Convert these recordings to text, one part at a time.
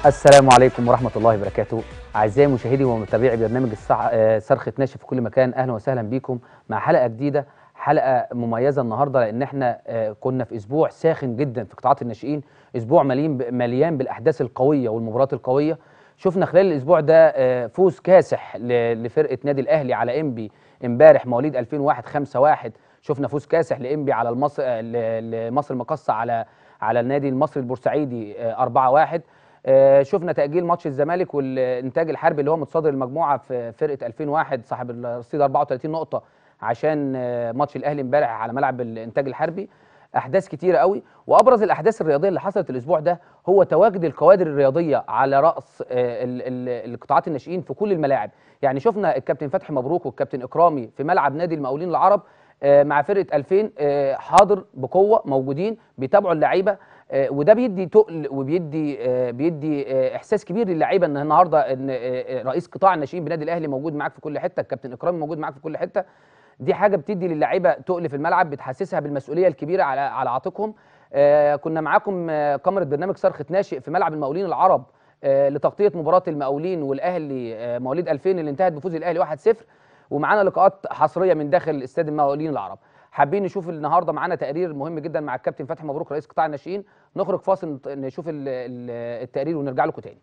السلام عليكم ورحمة الله وبركاته أعزائي مشاهدي ومتابعي برنامج الصح... آه، صرخة ناشف في كل مكان أهلا وسهلا بيكم مع حلقة جديدة حلقة مميزة النهاردة لأن احنا آه، كنا في أسبوع ساخن جدا في قطاعات الناشئين أسبوع مليان ب... مليان بالأحداث القوية والمباريات القوية شفنا خلال الأسبوع ده آه، فوز كاسح ل... لفرقة نادي الأهلي على إنبي امبارح مواليد 2001 5 1 شفنا فوز كاسح لإنبي على المصر آه، ل- لمصر المقصة على على النادي المصري البورسعيدي 4 1 آه، شفنا تأجيل ماتش الزمالك والإنتاج الحربي اللي هو متصدر المجموعة في فرقة 2001 صاحب الرصيد 34 نقطة عشان آه، ماتش الأهلي امبارح على ملعب الإنتاج الحربي أحداث كتيرة قوي وأبرز الأحداث الرياضية اللي حصلت الأسبوع ده هو تواجد الكوادر الرياضية على رأس آه، ال- ال- القطاعات الناشئين في كل الملاعب يعني شفنا الكابتن فتحي مبروك والكابتن إكرامي في ملعب نادي المقاولين العرب آه، مع فرقة 2000 آه، حاضر بقوة موجودين بيتابعوا اللعيبة آه، وده بيدي تقل وبيدي آه، بيدي آه، احساس كبير للعيبه ان النهارده ان آه، آه، رئيس قطاع الناشئين بنادي الاهلي موجود معاك في كل حته الكابتن اكرامي موجود معاك في كل حته دي حاجه بتدي للعيبه تقل في الملعب بتحسسها بالمسؤوليه الكبيره على على عاتقهم آه، كنا معاكم آه، كاميرا برنامج صرخه ناشئ في ملعب المقاولين العرب آه، لتغطيه مباراه المقاولين والاهلي آه، مواليد 2000 اللي انتهت بفوز الاهلي 1-0 ومعانا لقاءات حصريه من داخل استاد المقاولين العرب حابين نشوف النهارده معانا تقرير مهم جدا مع الكابتن فتحي مبروك رئيس قطاع الناشئين نخرج فاصل نشوف ال- ال- التقرير ونرجع لكم تاني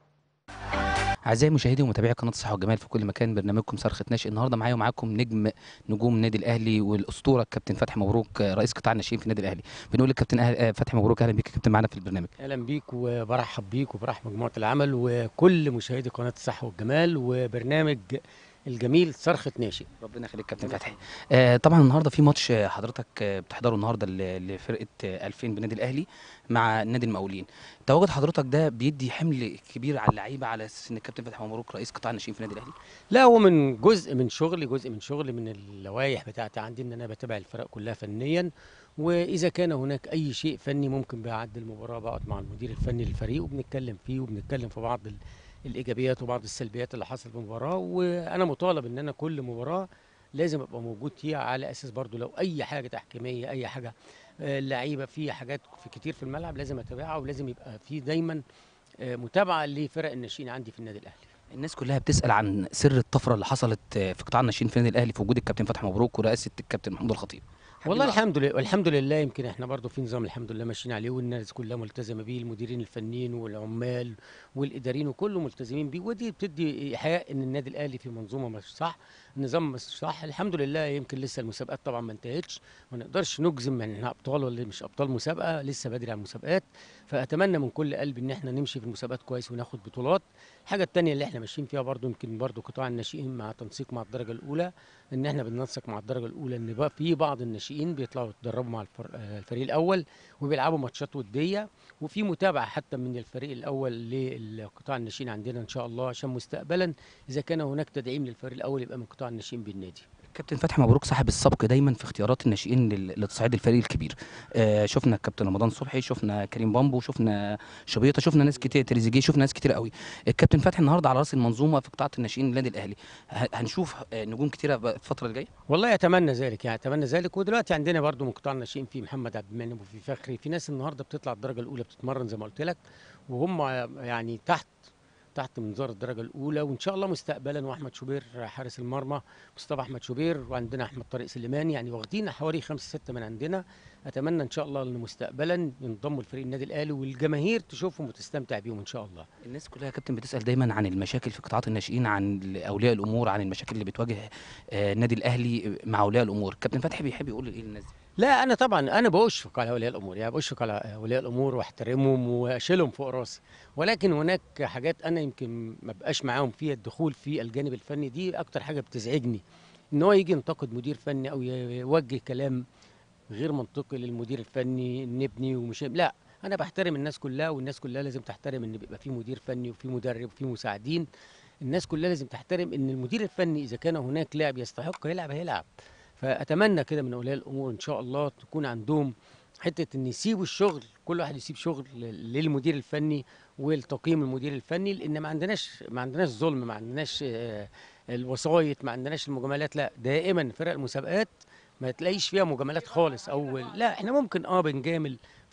اعزائي مشاهدي ومتابعي قناه الصحه والجمال في كل مكان برنامجكم صرخه ناشئ النهارده معايا ومعاكم نجم نجوم النادي الاهلي والاسطوره الكابتن فتحي مبروك آه، رئيس قطاع الناشئين في النادي الاهلي بنقول للكابتن أهل... آه، فتحي مبروك اهلا بيك يا كابتن معانا في البرنامج اهلا بيك وبرحب بيك وبرحب مجموعه العمل وكل مشاهدي قناه الصحه والجمال وبرنامج الجميل صرخه ناشئ ربنا يخليك كابتن فتحي آه طبعا النهارده في ماتش آه، حضرتك آه، بتحضره النهارده ل- لفرقه آه، 2000 بالنادي الاهلي مع نادي المقاولين تواجد حضرتك ده بيدي حمل كبير على اللعيبه على اساس ان الكابتن فتحي مبروك رئيس قطاع الناشئين في النادي الاهلي لا هو من جزء من شغلي جزء من شغلي من اللوائح بتاعتي عندي ان انا بتابع الفرق كلها فنيا واذا كان هناك اي شيء فني ممكن بعد المباراه بقعد مع المدير الفني للفريق وبنتكلم فيه وبنتكلم في بعض ال- الايجابيات وبعض السلبيات اللي حصلت في المباراه وانا مطالب ان انا كل مباراه لازم ابقى موجود فيها على اساس برضو لو اي حاجه تحكيميه اي حاجه آه، اللعيبه في حاجات في كتير في الملعب لازم اتابعها ولازم يبقى في دايما آه، متابعه لفرق الناشئين عندي في النادي الاهلي الناس كلها بتسال عن سر الطفره اللي حصلت آه، في قطاع الناشئين في النادي الاهلي في وجود الكابتن فتحي مبروك ورئاسه الكابتن محمود الخطيب والله حبيبي الحمد لله والحمد لله يمكن احنا برضو في نظام الحمد لله ماشيين عليه والناس كلها ملتزمه بيه المديرين الفنيين والعمال والاداريين وكله ملتزمين بيه ودي بتدي ايحاء ان النادي الاهلي في منظومه مش صح النظام مش صح الحمد لله يمكن لسه المسابقات طبعا ما انتهتش ما نقدرش نجزم ان احنا ابطال ولا مش ابطال مسابقه لسه بدري على المسابقات فاتمنى من كل قلب ان احنا نمشي في المسابقات كويس وناخد بطولات الحاجه الثانيه اللي احنا ماشيين فيها برضو يمكن برضو قطاع الناشئين مع تنسيق مع الدرجه الاولى ان احنا بننسق مع الدرجه الاولى ان بقى في بعض الناشئين بيطلعوا يتدربوا مع الفر- آه، الفريق الاول وبيلعبوا ماتشات وديه وفي متابعه حتى من الفريق الاول للقطاع الناشئين عندنا ان شاء الله عشان مستقبلا اذا كان هناك تدعيم للفريق الاول يبقى من قطاع الناشئين بالنادي كابتن فتحي مبروك صاحب السبق دايما في اختيارات الناشئين لل- لتصعيد الفريق الكبير آه شفنا الكابتن رمضان صبحي شفنا كريم بامبو شفنا شبيطه شفنا ناس كتير تريزيجيه شفنا ناس كتير قوي الكابتن فتحي النهارده على راس المنظومه في قطاع الناشئين النادي الاهلي ه- هنشوف آه، نجوم كتيره بقى الفتره اللي جايه والله اتمنى ذلك يعني اتمنى ذلك ودلوقتي عندنا برضو من قطاع الناشئين في محمد عبد المنعم وفي فخري في ناس النهارده بتطلع الدرجه الاولى بتتمرن زي ما قلت لك وهم يعني تحت تحت منظار الدرجه الاولى وان شاء الله مستقبلا واحمد شوبير حارس المرمى مصطفى احمد شوبير وعندنا احمد طارق سليمان يعني واخدين حوالي خمسه سته من عندنا اتمنى ان شاء الله ان مستقبلا ينضموا لفريق النادي الاهلي والجماهير تشوفهم وتستمتع بيهم ان شاء الله الناس كلها يا كابتن بتسال دايما عن المشاكل في قطاعات الناشئين عن اولياء الامور عن المشاكل اللي بتواجه آه، النادي الاهلي مع اولياء الامور كابتن فتحي بيحب يقول ايه للناس دي؟ لا انا طبعا انا بشفق على اولياء الامور يعني بشفق على اولياء الامور واحترمهم واشيلهم فوق راسي ولكن هناك حاجات انا يمكن ما بقاش معاهم فيها الدخول في الجانب الفني دي اكتر حاجه بتزعجني ان هو يجي ينتقد مدير فني او يوجه كلام غير منطقي للمدير الفني نبني ومش لا انا بحترم الناس كلها والناس كلها لازم تحترم ان بيبقى في مدير فني وفي مدرب وفي مساعدين الناس كلها لازم تحترم ان المدير الفني اذا كان هناك لاعب يستحق يلعب هيلعب فاتمنى كده من اولياء الامور ان شاء الله تكون عندهم حته ان يسيبوا الشغل كل واحد يسيب شغل لل- للمدير الفني والتقييم المدير الفني لان ما عندناش ما عندناش ظلم ما عندناش آه، الوسايط ما عندناش المجاملات لا دائما فرق المسابقات ما تلاقيش فيها مجاملات خالص او لا احنا ممكن اه بنجامل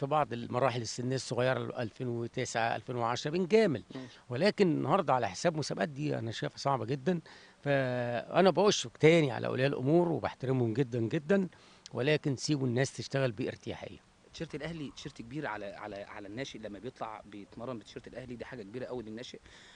في بعض المراحل السنيه الصغيره 2009 2010 بنجامل مم. ولكن النهارده على حساب مسابقات دي انا شايفها صعبه جدا فانا بشفق تاني على اولياء الامور وبحترمهم جدا جدا ولكن سيبوا الناس تشتغل بارتياحيه تيشيرت الاهلي تيشيرت كبير على على على الناشئ لما بيطلع بيتمرن بتيشيرت الاهلي دي حاجه كبيره قوي للناشئ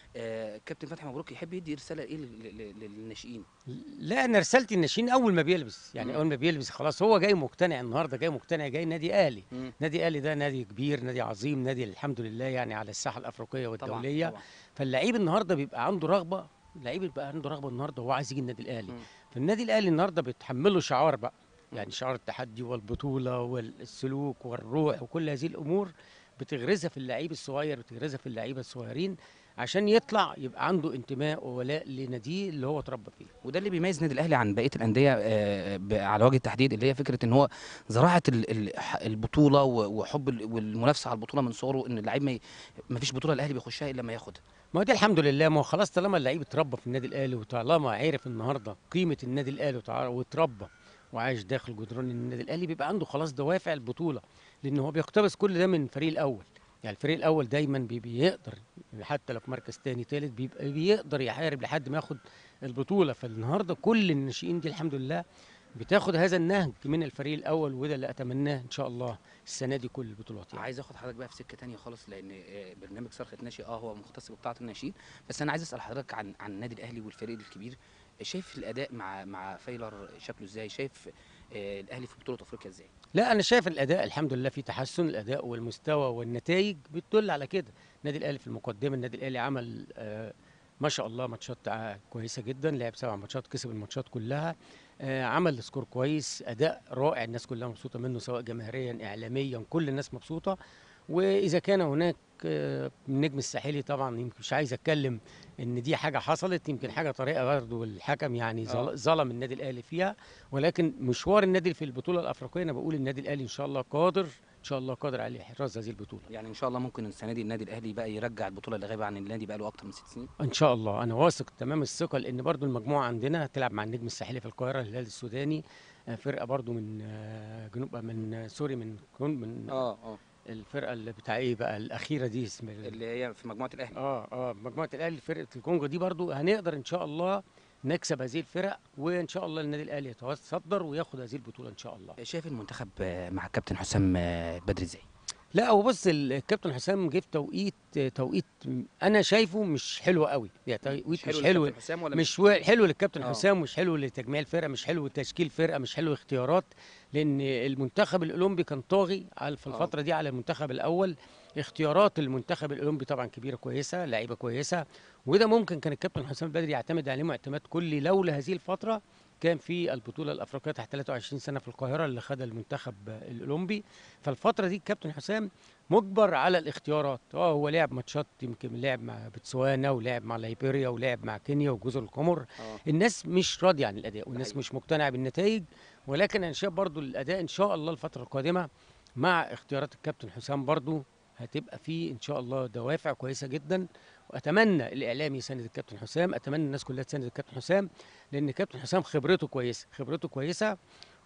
آه كابتن فتحي مبروك يحب يدي رساله ايه لل- لل- للناشئين لا انا رسالتي الناشئين اول ما بيلبس يعني مم. اول ما بيلبس خلاص هو جاي مقتنع النهارده جاي مقتنع جاي نادي اهلي مم. نادي اهلي ده نادي كبير نادي عظيم نادي الحمد لله يعني على الساحه الافريقيه طبعا والدوليه طبعا فاللعيب النهارده بيبقى عنده رغبه اللعيب بيبقى عنده رغبه النهارده وهو عايز يجي النادي الاهلي مم. فالنادي الاهلي النهارده بيتحمله شعار بقى مم. يعني شعار التحدي والبطوله والسلوك والروح وكل هذه الامور بتغرزها في اللعيب الصغير بتغرزها في اللعيبه الصغيرين عشان يطلع يبقى عنده انتماء وولاء لناديه اللي هو اتربى فيه وده اللي بيميز النادي الاهلي عن بقيه الانديه آه، ب- على وجه التحديد اللي هي فكره ان هو زراعه ال- ال- ح- البطوله و- وحب ال- والمنافسه على البطوله من صغره ان اللعيب ما ي- ما فيش بطوله الاهلي بيخشها الا لما ياخدها ما هو دي الحمد لله ما هو خلاص طالما اللعيب اتربى في النادي الاهلي وطالما عرف النهارده قيمه النادي الاهلي وتع- واتربى وعايش داخل جدران النادي الاهلي بيبقى عنده خلاص دوافع البطوله لان هو بيقتبس كل ده من الفريق الاول يعني الفريق الاول دايما بي- بيقدر حتى لو في مركز تاني تالت بيبقى بيقدر يحارب لحد ما ياخد البطوله فالنهارده كل الناشئين دي الحمد لله بتاخد هذا النهج من الفريق الاول وده اللي اتمناه ان شاء الله السنه دي كل البطولات يعني. عايز اخد حضرتك بقى في سكه تانية خالص لان آه، برنامج صرخه ناشئ اه هو مختص بقطاعه الناشئين بس انا عايز اسال حضرتك عن عن النادي الاهلي والفريق الكبير شايف الاداء مع مع فايلر شكله ازاي شايف آه، الاهلي في بطوله افريقيا ازاي لا انا شايف الاداء الحمد لله في تحسن الاداء والمستوى والنتائج بتدل على كده النادي الاهلي في المقدمه النادي الاهلي عمل آه ما شاء الله ماتشات آه، كويسه جدا لعب سبع ماتشات كسب الماتشات كلها آه عمل سكور كويس اداء رائع الناس كلها مبسوطه منه سواء جماهيريا اعلاميا كل الناس مبسوطه واذا كان هناك آه، النجم الساحلي طبعا يمكن مش عايز اتكلم ان دي حاجه حصلت يمكن حاجه طريقه برضه الحكم يعني ظل- آه. ظلم النادي الاهلي فيها ولكن مشوار النادي في البطوله الافريقيه انا بقول النادي الاهلي ان شاء الله قادر ان شاء الله قادر على احراز هذه البطوله يعني ان شاء الله ممكن السنه دي النادي الاهلي بقى يرجع البطوله اللي غايبه عن النادي بقى له اكتر من ست سنين ان شاء الله انا واثق تمام الثقه لان برضو المجموعه عندنا هتلعب مع النجم الساحلي في القاهره الهلال السوداني آه، فرقه برضو من آه، جنوب من آه، سوري من كون- من اه اه الفرقه اللي بتاع ايه بقى الاخيره دي اسم اللي هي في مجموعه الاهلي اه اه مجموعه الاهلي فرقه الكونغو دي برضو هنقدر ان شاء الله نكسب هذه الفرق وان شاء الله النادي الاهلي يتصدر وياخد هذه البطوله ان شاء الله شايف المنتخب آه، مع الكابتن حسام آه، بدري ازاي لا هو بص الكابتن حسام جه في توقيت توقيت انا شايفه مش حلو قوي يعني توقيت مش حلو للكابتن حسام ولا مش و- حلو للكابتن آه. حسام مش حلو لتجميع الفرقه مش حلو لتشكيل فرقه مش حلو اختيارات لان المنتخب الاولمبي كان طاغي على في آه. الفتره دي على المنتخب الاول اختيارات المنتخب الاولمبي طبعا كبيره كويسه لعيبه كويسه وده ممكن كان الكابتن حسام بدري يعتمد عليهم اعتماد كلي لولا هذه الفتره كان في البطوله الافريقيه تحت 23 سنه في القاهره اللي خدها المنتخب الاولمبي فالفتره دي الكابتن حسام مجبر على الاختيارات اه هو لعب ماتشات يمكن لعب مع بتسوانا ولعب مع ليبيريا ولعب مع كينيا وجزر القمر اه الناس مش راضيه عن الاداء والناس حقيقي. مش مقتنعه بالنتائج ولكن انا شايف برضو الاداء ان شاء الله الفتره القادمه مع اختيارات الكابتن حسام برضو هتبقى فيه ان شاء الله دوافع كويسه جدا واتمنى الاعلام يساند الكابتن حسام اتمنى الناس كلها تساند الكابتن حسام لان الكابتن حسام خبرته كويسه خبرته كويسه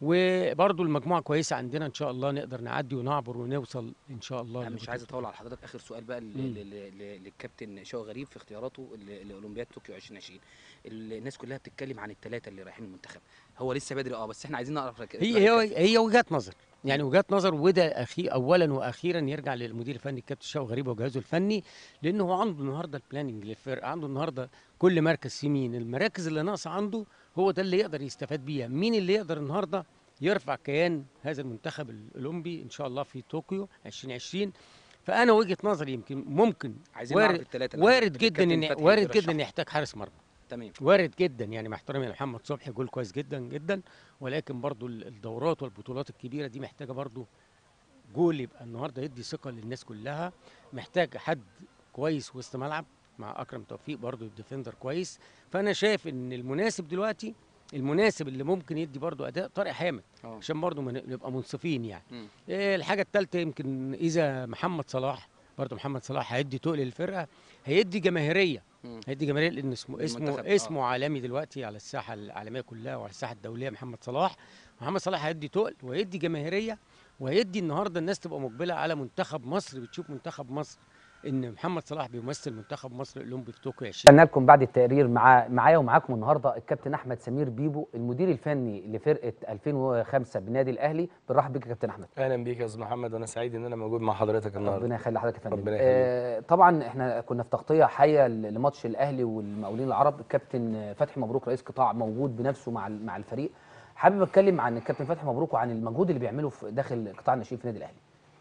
وبرضو المجموعه كويسه عندنا ان شاء الله نقدر نعدي ونعبر ونوصل ان شاء الله انا مش لبطولة عايز اطول على حضرتك اخر سؤال بقى ل- مم. ل- ل- للكابتن شوقي غريب في اختياراته ل- لاولمبياد طوكيو 2020 الناس كلها بتتكلم عن الثلاثه اللي رايحين المنتخب هو لسه بدري اه بس احنا عايزين نعرف رك- هي رأيك. هي هي وجهات نظر يعني وجهات نظر وده أخي اولا واخيرا يرجع للمدير الفني الكابتن شوقي غريب وجهازه الفني لانه هو عنده النهارده البلاننج للفرقه عنده النهارده كل مركز في مين المراكز اللي ناقصه عنده هو ده اللي يقدر يستفاد بيها مين اللي يقدر النهارده يرفع كيان هذا المنتخب الاولمبي ان شاء الله في طوكيو 2020 فانا وجهه نظري يمكن ممكن عايزين نعرف وارد الثلاثه وارد جدا ان وارد جدا ان يحتاج حارس مرمى تمام وارد جدا يعني مع احترامي لمحمد صبحي جول كويس جدا جدا ولكن برضو ال- الدورات والبطولات الكبيره دي محتاجه برضو جول يبقى النهارده يدي ثقه للناس كلها محتاج حد كويس وسط ملعب مع اكرم توفيق برضو الديفندر كويس فانا شايف ان المناسب دلوقتي المناسب اللي ممكن يدي برضو اداء طارق حامد اه عشان برضو ما ن- نبقى منصفين يعني مم. إيه الحاجه الثالثه يمكن اذا محمد صلاح برضو محمد صلاح هيدي تقل للفرقه هيدي جماهيريه مم. هيدي جماهيريه لان اسمه اسمه المنتخب، آه. اسمه عالمي دلوقتي على الساحه العالميه كلها وعلى الساحه الدوليه محمد صلاح محمد صلاح هيدي تقل وهيدي جماهيريه وهيدي النهارده الناس تبقى مقبله على منتخب مصر بتشوف منتخب مصر ان محمد صلاح بيمثل منتخب مصر الاولمبي في طوكيو 20 استنى لكم بعد التقرير مع معايا ومعاكم النهارده الكابتن احمد سمير بيبو المدير الفني لفرقه 2005 بالنادي الاهلي بنرحب بيك يا كابتن احمد اهلا بيك يا استاذ محمد وانا سعيد ان انا موجود مع حضرتك النهارده ربنا يخلي حضرتك يا فندم ربنا يخليك. آه طبعا احنا كنا في تغطيه حيه ل- لماتش الاهلي والمقاولين العرب الكابتن فتحي مبروك رئيس قطاع موجود بنفسه مع ال- مع الفريق حابب اتكلم عن الكابتن فتحي مبروك وعن المجهود اللي بيعمله في داخل قطاع الناشئين في النادي الاهلي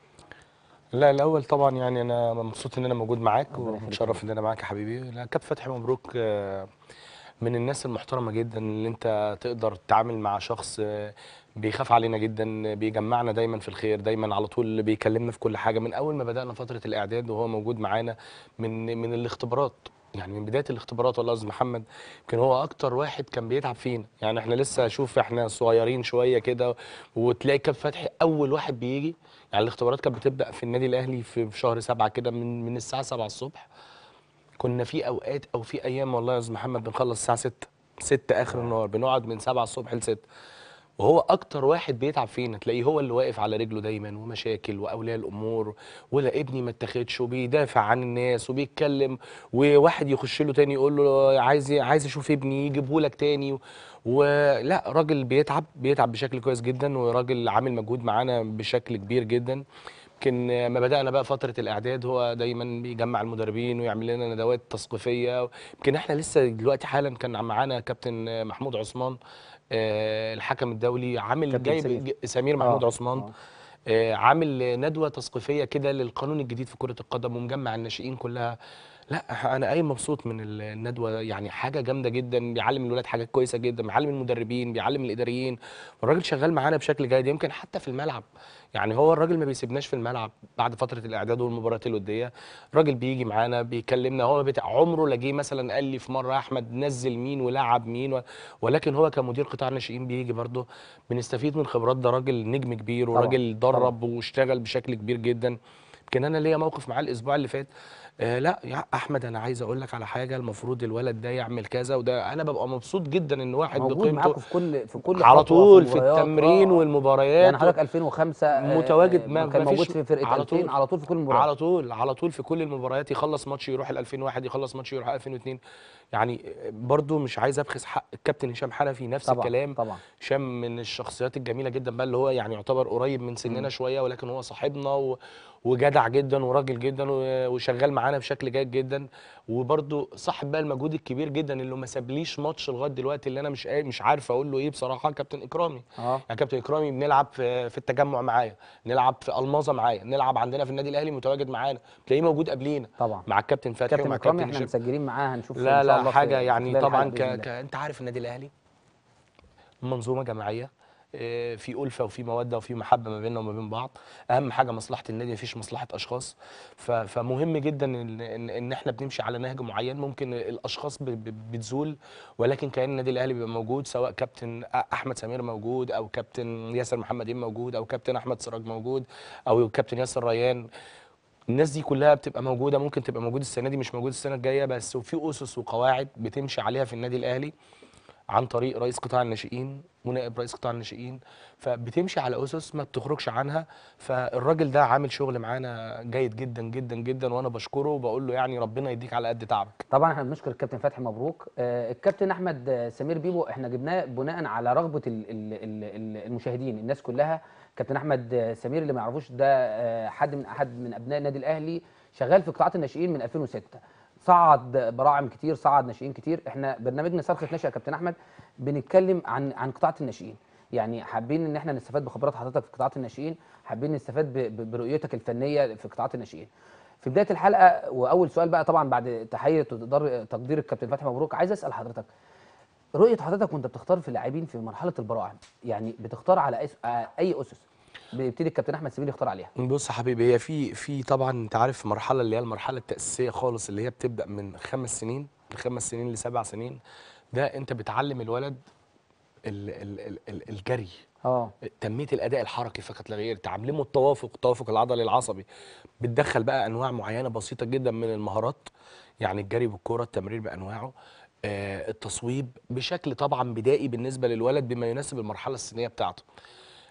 لا الاول طبعا يعني انا مبسوط ان انا موجود معاك ربنا يخليك. ومتشرف ان انا معاك يا حبيبي لا كابتن فتحي مبروك آه، من الناس المحترمه جدا اللي انت تقدر تتعامل مع شخص آه، بيخاف علينا جدا بيجمعنا دايما في الخير دايما على طول بيكلمنا في كل حاجه من اول ما بدانا فتره الاعداد وهو موجود معانا من من الاختبارات يعني من بدايه الاختبارات والله يا استاذ محمد يمكن هو اكتر واحد كان بيتعب فينا يعني احنا لسه شوف احنا صغيرين شويه كده وتلاقي كاب فتحي اول واحد بيجي يعني الاختبارات كانت بتبدا في النادي الاهلي في في شهر سبعة كده من من الساعه 7 الصبح كنا في اوقات او في ايام والله يا استاذ محمد بنخلص الساعه 6 6 اخر النهار بنقعد من 7 الصبح ل 6 وهو اكتر واحد بيتعب فينا تلاقيه هو اللي واقف على رجله دايما ومشاكل واولياء الامور ولا ابني ما اتاخدش وبيدافع عن الناس وبيتكلم وواحد يخش له تاني يقول له عايز عايز اشوف ابني يجيبه لك تاني ولا راجل بيتعب بيتعب بشكل كويس جدا وراجل عامل مجهود معانا بشكل كبير جدا يمكن ما بدأنا بقى فترة الإعداد هو دايما بيجمع المدربين ويعمل لنا ندوات تثقيفية يمكن احنا لسه دلوقتي حالا كان معانا كابتن محمود عثمان آه، الحكم الدولي عامل كابتن جايب سمير. ج- سمير محمود آه، عثمان آه. آه، عامل ندوة تثقيفية كده للقانون الجديد في كرة القدم ومجمع الناشئين كلها لا انا قايم مبسوط من ال- الندوه يعني حاجه جامده جدا بيعلم الولاد حاجات كويسه جدا بيعلم المدربين بيعلم الاداريين والراجل شغال معانا بشكل جيد يمكن حتى في الملعب يعني هو الراجل ما بيسيبناش في الملعب بعد فتره الاعداد والمباريات الوديه الراجل بيجي معانا بيكلمنا هو بتاع عمره لا جه مثلا قال لي في مره يا احمد نزل مين ولعب مين و... ولكن هو كمدير قطاع الناشئين بيجي برضه بنستفيد من خبرات ده راجل نجم كبير طبعاً، وراجل درب واشتغل بشكل كبير جدا يمكن انا ليا موقف معاه الاسبوع اللي فات آه لا يا احمد انا عايز اقول لك على حاجه المفروض الولد ده يعمل كذا وده انا ببقى مبسوط جدا ان واحد موجود بقيمته معاكم في كل في كل على خطوة طول في المباريات. التمرين آه، آه. والمباريات يعني حضرتك 2005 آه، متواجد آه، ما- كان ما موجود فيش- في فرقه على 2000 طول. على طول في كل المباريات على طول على طول في كل المباريات يخلص ماتش يروح ال 2001 يخلص ماتش يروح 2002 يعني برضو مش عايز ابخس حق الكابتن هشام حنفي نفس طبعا الكلام طبعا هشام من الشخصيات الجميله جدا بقى اللي هو يعني يعتبر قريب من سننا شويه ولكن هو صاحبنا و... وجدع جدا وراجل جدا و- وشغال معانا بشكل جيد جدا وبرده صاحب بقى المجهود الكبير جدا اللي ما سابليش ماتش لغايه دلوقتي اللي انا مش قا- مش عارف اقول له ايه بصراحه كابتن اكرامي اه يعني كابتن اكرامي بنلعب في في التجمع معايا نلعب في الماظه معايا نلعب عندنا في النادي الاهلي متواجد معانا تلاقيه موجود قبلينا طبعا مع الكابتن فتحي كابتن ومع اكرامي الكابتن احنا هشام مسجلين معاه هنشوف إن لا شاء الله لا في- حاجه في يعني خلال طبعا الحلقة ك... بإذن ك... الله. انت عارف النادي الاهلي منظومه جماعيه آه، في ألفة وفي مودة وفي محبة ما بيننا وما بين بعض أهم حاجة مصلحة النادي مفيش مصلحة أشخاص ف- فمهم جدا إن, إن, إن إحنا بنمشي على نهج معين ممكن الأشخاص ب- ب- بتزول ولكن كيان النادي الأهلي بيبقى موجود سواء كابتن أحمد سمير موجود أو كابتن ياسر محمدين موجود أو كابتن أحمد سراج موجود أو كابتن ياسر ريان الناس دي كلها بتبقى موجوده ممكن تبقى موجود السنه دي مش موجود السنه الجايه بس وفي اسس وقواعد بتمشي عليها في النادي الاهلي عن طريق رئيس قطاع الناشئين ونائب رئيس قطاع الناشئين فبتمشي على اسس ما بتخرجش عنها فالراجل ده عامل شغل معانا جيد جدا جدا جدا وانا بشكره وبقول له يعني ربنا يديك على قد تعبك طبعا احنا بنشكر الكابتن فتحي مبروك آه، الكابتن احمد آه، سمير بيبو احنا جبناه بناء على رغبه ال- ال- ال- ال- المشاهدين الناس كلها كابتن احمد آه، سمير اللي ما يعرفوش ده آه، حد من احد من ابناء النادي الاهلي شغال في قطاعات الناشئين من 2006 صعد براعم كتير صعد ناشئين كتير احنا برنامجنا صرخه ناشئ يا كابتن احمد بنتكلم عن عن قطاعات الناشئين يعني حابين ان احنا نستفاد بخبرات حضرتك في قطاعات الناشئين حابين نستفاد ب- ب- برؤيتك الفنيه في قطاعات الناشئين في بدايه الحلقه واول سؤال بقى طبعا بعد تحيه وتقدير تقدير الكابتن فتحي مبروك عايز اسال حضرتك رؤيه حضرتك وانت بتختار في اللاعبين في مرحله البراعم يعني بتختار على أي, آه، اي اسس بيبتدي الكابتن احمد سمير يختار عليها بص يا حبيبي هي في في طبعا انت عارف مرحله اللي هي المرحله التاسيسيه خالص اللي هي بتبدا من خمس سنين لخمس سنين لسبع سنين ده انت بتعلم الولد ال ال ال ال الجري اه تنميه الاداء الحركي فقط لا غير تعلمه التوافق التوافق العضلي العصبي بتدخل بقى انواع معينه بسيطه جدا من المهارات يعني الجري بالكوره التمرير بانواعه آه التصويب بشكل طبعا بدائي بالنسبه للولد بما يناسب المرحله السنيه بتاعته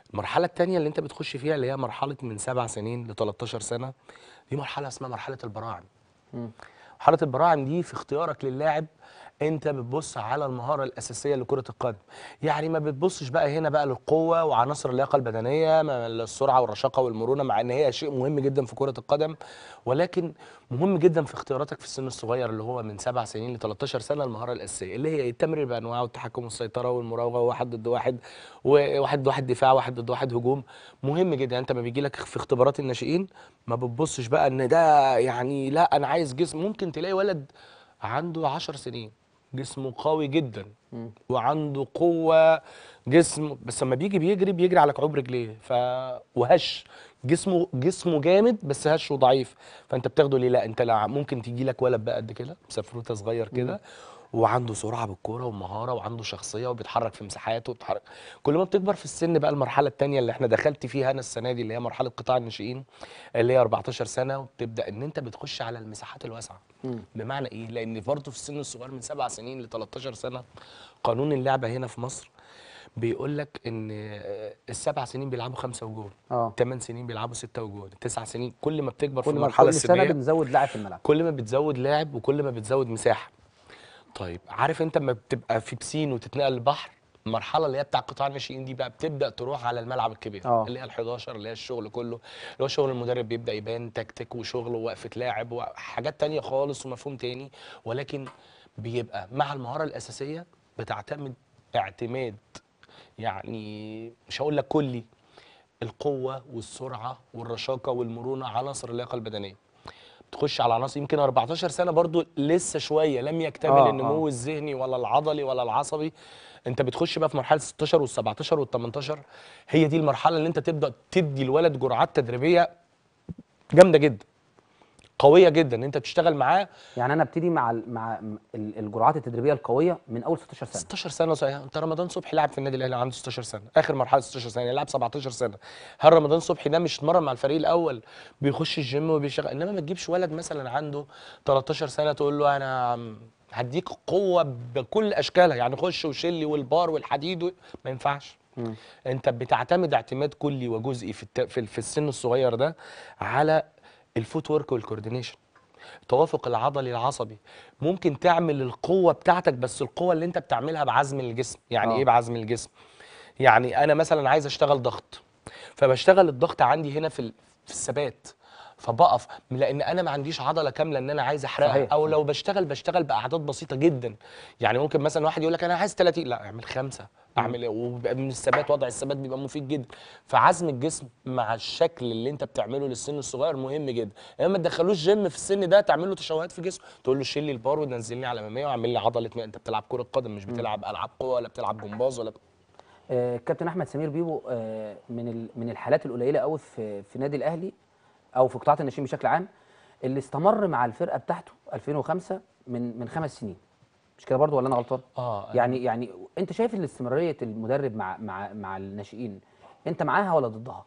المرحله الثانيه اللي انت بتخش فيها اللي هي مرحله من سبع سنين ل 13 سنه دي مرحله اسمها مرحله البراعم مم. مرحله البراعم دي في اختيارك للاعب انت بتبص على المهاره الاساسيه لكره القدم يعني ما بتبصش بقى هنا بقى للقوه وعناصر اللياقه البدنيه ما- السرعه والرشاقه والمرونه مع ان هي شيء مهم جدا في كره القدم ولكن مهم جدا في اختياراتك في السن الصغير اللي هو من سبع سنين ل 13 سنه المهاره الاساسيه اللي هي التمرير بانواعه والتحكم والسيطره والمراوغه وواحد ضد واحد وواحد ضد واحد دفاع واحد ضد واحد هجوم مهم جدا يعني انت ما بيجي لك في اختبارات الناشئين ما بتبصش بقى ان ده يعني لا انا عايز جسم ممكن تلاقي ولد عنده 10 سنين جسمه قوي جدا مم. وعنده قوه جسم بس لما بيجي بيجري بيجري على كعوب رجليه ف وهش جسمه جسمه جامد بس هش وضعيف فانت بتاخده ليه لا انت لا ممكن تيجي لك ولد بقى قد كده سفروته صغير كده وعنده سرعه بالكوره ومهاره وعنده شخصيه وبيتحرك في مساحاته وبيتحرك كل ما بتكبر في السن بقى المرحله الثانيه اللي احنا دخلت فيها انا السنه دي اللي هي مرحله قطاع الناشئين اللي هي 14 سنه وبتبدا ان انت بتخش على المساحات الواسعه مم. بمعنى ايه لان برضه في السن الصغير من سبع سنين ل 13 سنه قانون اللعبه هنا في مصر بيقول لك ان آه، السبع سنين بيلعبوا خمسه وجول اه ثمان سنين بيلعبوا سته وجول تسع سنين كل ما بتكبر في كل ما المرحله كل سنه السنيه بنزود لاعب في الملعب كل ما بتزود لاعب وكل ما بتزود مساحه طيب عارف انت لما بتبقى في بسين وتتنقل البحر المرحله اللي هي بتاع قطاع الناشئين دي بقى بتبدا تروح على الملعب الكبير اه. اللي هي ال 11 اللي هي الشغل كله اللي هو شغل المدرب بيبدا يبان تكتيك وشغل ووقفه لاعب وحاجات تانية خالص ومفهوم تاني ولكن بيبقى مع المهاره الاساسيه بتعتمد اعتماد يعني مش هقول لك كلي القوه والسرعه والرشاقه والمرونه عناصر اللياقه البدنيه تخش على عناصر يمكن 14 سنه برضو لسه شويه لم يكتمل آه، النمو آه. الذهني ولا العضلي ولا العصبي انت بتخش بقى في مرحله 16 وال 17 وال 18 هي دي المرحله اللي انت تبدا تدي الولد جرعات تدريبيه جامده جدا قويه جدا انت بتشتغل معاه يعني انا ابتدي مع ال- مع ال- الجرعات التدريبيه القويه من اول 16 سنه 16 سنه صحيح انت رمضان صبحي لاعب في النادي الاهلي عنده 16 سنه اخر مرحله 16 سنه لاعب 17 سنه هل رمضان صبحي ده مش اتمرن مع الفريق الاول بيخش الجيم وبيشتغل انما ما تجيبش ولد مثلا عنده 13 سنه تقول له انا عم- هديك قوه بكل اشكالها يعني خش وشلي والبار والحديد و... ما ينفعش مم. انت بتعتمد اعتماد كلي وجزئي في الت... في, ال- في السن الصغير ده على الفوت ورك والكوردينيشن التوافق العضلي العصبي ممكن تعمل القوه بتاعتك بس القوه اللي انت بتعملها بعزم الجسم يعني آه. ايه بعزم الجسم يعني انا مثلا عايز اشتغل ضغط فبشتغل الضغط عندي هنا في ال- في الثبات فبقف لان انا ما عنديش عضله كامله ان انا عايز احرقها صحيح، او صحيح. لو بشتغل بشتغل باعداد بسيطه جدا يعني ممكن مثلا واحد يقول لك انا عايز 30 لا اعمل خمسه اعمل ايه وبيبقى من الثبات وضع الثبات بيبقى مفيد جدا فعزم الجسم مع الشكل اللي انت بتعمله للسن الصغير مهم جدا يعني ما تدخلوش جيم في السن ده تعمل له تشوهات في جسمه تقول له شيل لي البار ونزلني على اماميه واعمل لي عضله ماء. انت بتلعب كره قدم مش بتلعب العاب قوه ولا بتلعب جمباز ولا آه، كابتن احمد سمير بيبو آه، من ال- من الحالات القليله قوي في في نادي الاهلي او في قطاعات الناشئين بشكل عام اللي استمر مع الفرقه بتاعته 2005 من من خمس سنين مش كده برضو ولا انا غلطان اه يعني يعني انت شايف ان استمراريه المدرب مع مع مع الناشئين انت معاها ولا ضدها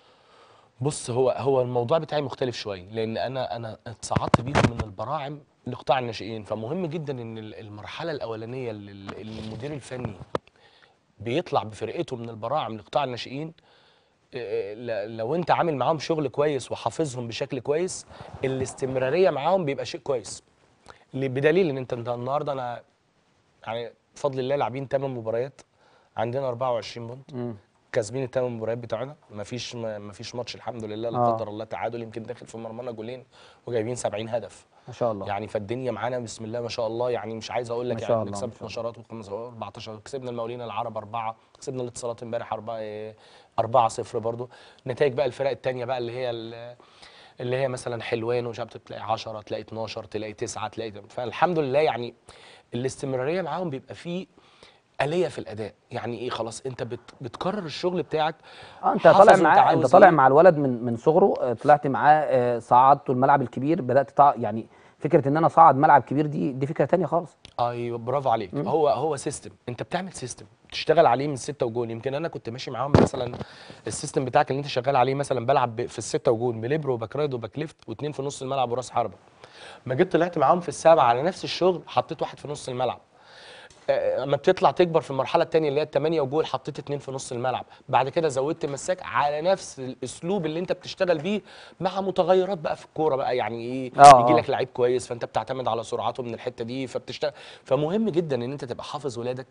بص هو هو الموضوع بتاعي مختلف شويه لان انا انا اتصعدت بيهم من البراعم لقطاع الناشئين فمهم جدا ان ال- المرحله الاولانيه اللي ال- اللي المدير الفني بيطلع بفرقته من البراعم لقطاع الناشئين آه، ل- لو انت عامل معاهم شغل كويس وحافظهم بشكل كويس الاستمراريه معاهم بيبقى شيء كويس ل- بدليل ان انت انت النهارده انا يعني بفضل الله لاعبين 8 مباريات عندنا 24 بونت مم. كاسبين الثمان مباريات بتوعنا مفيش مفيش ماتش الحمد لله لا آه. قدر الله تعادل يمكن داخل في مرمانا جولين وجايبين 70 هدف ما شاء الله يعني فالدنيا معانا بسم الله ما شاء الله يعني مش عايز اقول لك ما شاء يعني الله، بنكسب ما شاء 12 و15 14 كسبنا المقاولين العرب اربعه كسبنا الاتصالات امبارح 4 4 0 برضو نتائج بقى الفرق الثانيه بقى اللي هي ال- اللي هي مثلا حلوان ومش عارف تلاقي 10 تلاقي 12 تلاقي 9 تلاقي فالحمد لله يعني الاستمراريه معاهم بيبقى فيه آلية في الأداء يعني إيه خلاص أنت بت بتكرر الشغل بتاعك اه انت حافظ طالع أنت معاه انت عاوز طالع إيه. مع الولد من من صغره آه، طلعت معاه آه، صعدته الملعب الكبير بدات تع... يعني فكره ان انا صعد ملعب كبير دي دي فكره تانية خالص ايوه برافو عليك هو هو سيستم انت بتعمل سيستم تشتغل عليه من ستة وجون يمكن انا كنت ماشي معاهم مثلا السيستم بتاعك اللي انت شغال عليه مثلا بلعب ب- في الستة وجون بليبرو وباك رايد وباك ليفت واثنين في نص الملعب وراس حربه ما جيت طلعت معاهم في السابعه على نفس الشغل حطيت واحد في نص الملعب آه، اما بتطلع تكبر في المرحله الثانيه اللي هي الثمانيه وجول حطيت اتنين في نص الملعب بعد كده زودت مساك على نفس الاسلوب اللي انت بتشتغل بيه مع متغيرات بقى في الكوره بقى يعني ايه آه، يجي آه. لك لعيب كويس فانت بتعتمد على سرعته من الحته دي فبتشتغل فمهم جدا ان انت تبقى حافظ ولادك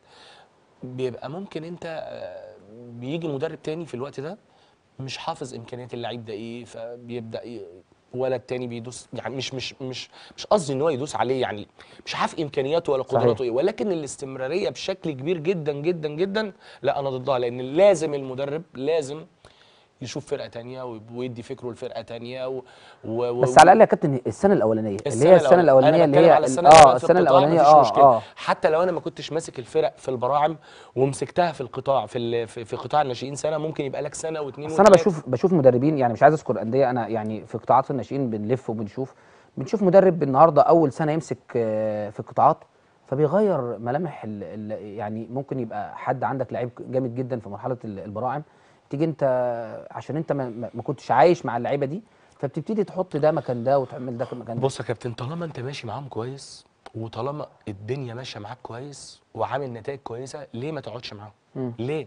بيبقى ممكن انت آه، بيجي مدرب تاني في الوقت ده مش حافظ امكانيات اللعيب ده ايه فبيبدا ي- ولد تاني بيدوس يعني مش مش مش مش قصدي ان هو يدوس عليه يعني مش عارف امكانياته ولا صحيح. قدراته ايه ولكن الاستمراريه بشكل كبير جدا جدا جدا لا انا ضدها لان لازم المدرب لازم يشوف فرقه تانية ويب- ويدي فكره لفرقه تانية و... و... و... بس على الاقل يا كابتن السنه الاولانيه اللي هي السنه الاولانيه اللي أنا هي بتكلم على السنه اه الأولانية في السنه القطاع، الاولانيه مفيش اه مشكلة. اه حتى لو انا ما كنتش ماسك الفرق في البراعم ومسكتها في القطاع في ال- في, في قطاع الناشئين سنه ممكن يبقى لك سنه واثنين بس انا بشوف بشوف مدربين يعني مش عايز اذكر انديه انا يعني في قطاعات الناشئين بنلف وبنشوف بنشوف مدرب النهارده اول سنه يمسك آه، في القطاعات فبيغير ملامح ال ال يعني ممكن يبقى حد عندك لعيب جامد جدا في مرحله ال- البراعم تيجي انت عشان انت ما, ما- ما كنتش عايش مع اللعيبه دي فبتبتدي تحط ده مكان ده وتعمل ده مكان ده بص يا كابتن طالما انت ماشي معاهم كويس وطالما الدنيا ماشيه معاك كويس وعامل نتائج كويسه ليه ما تقعدش معاهم مم. ليه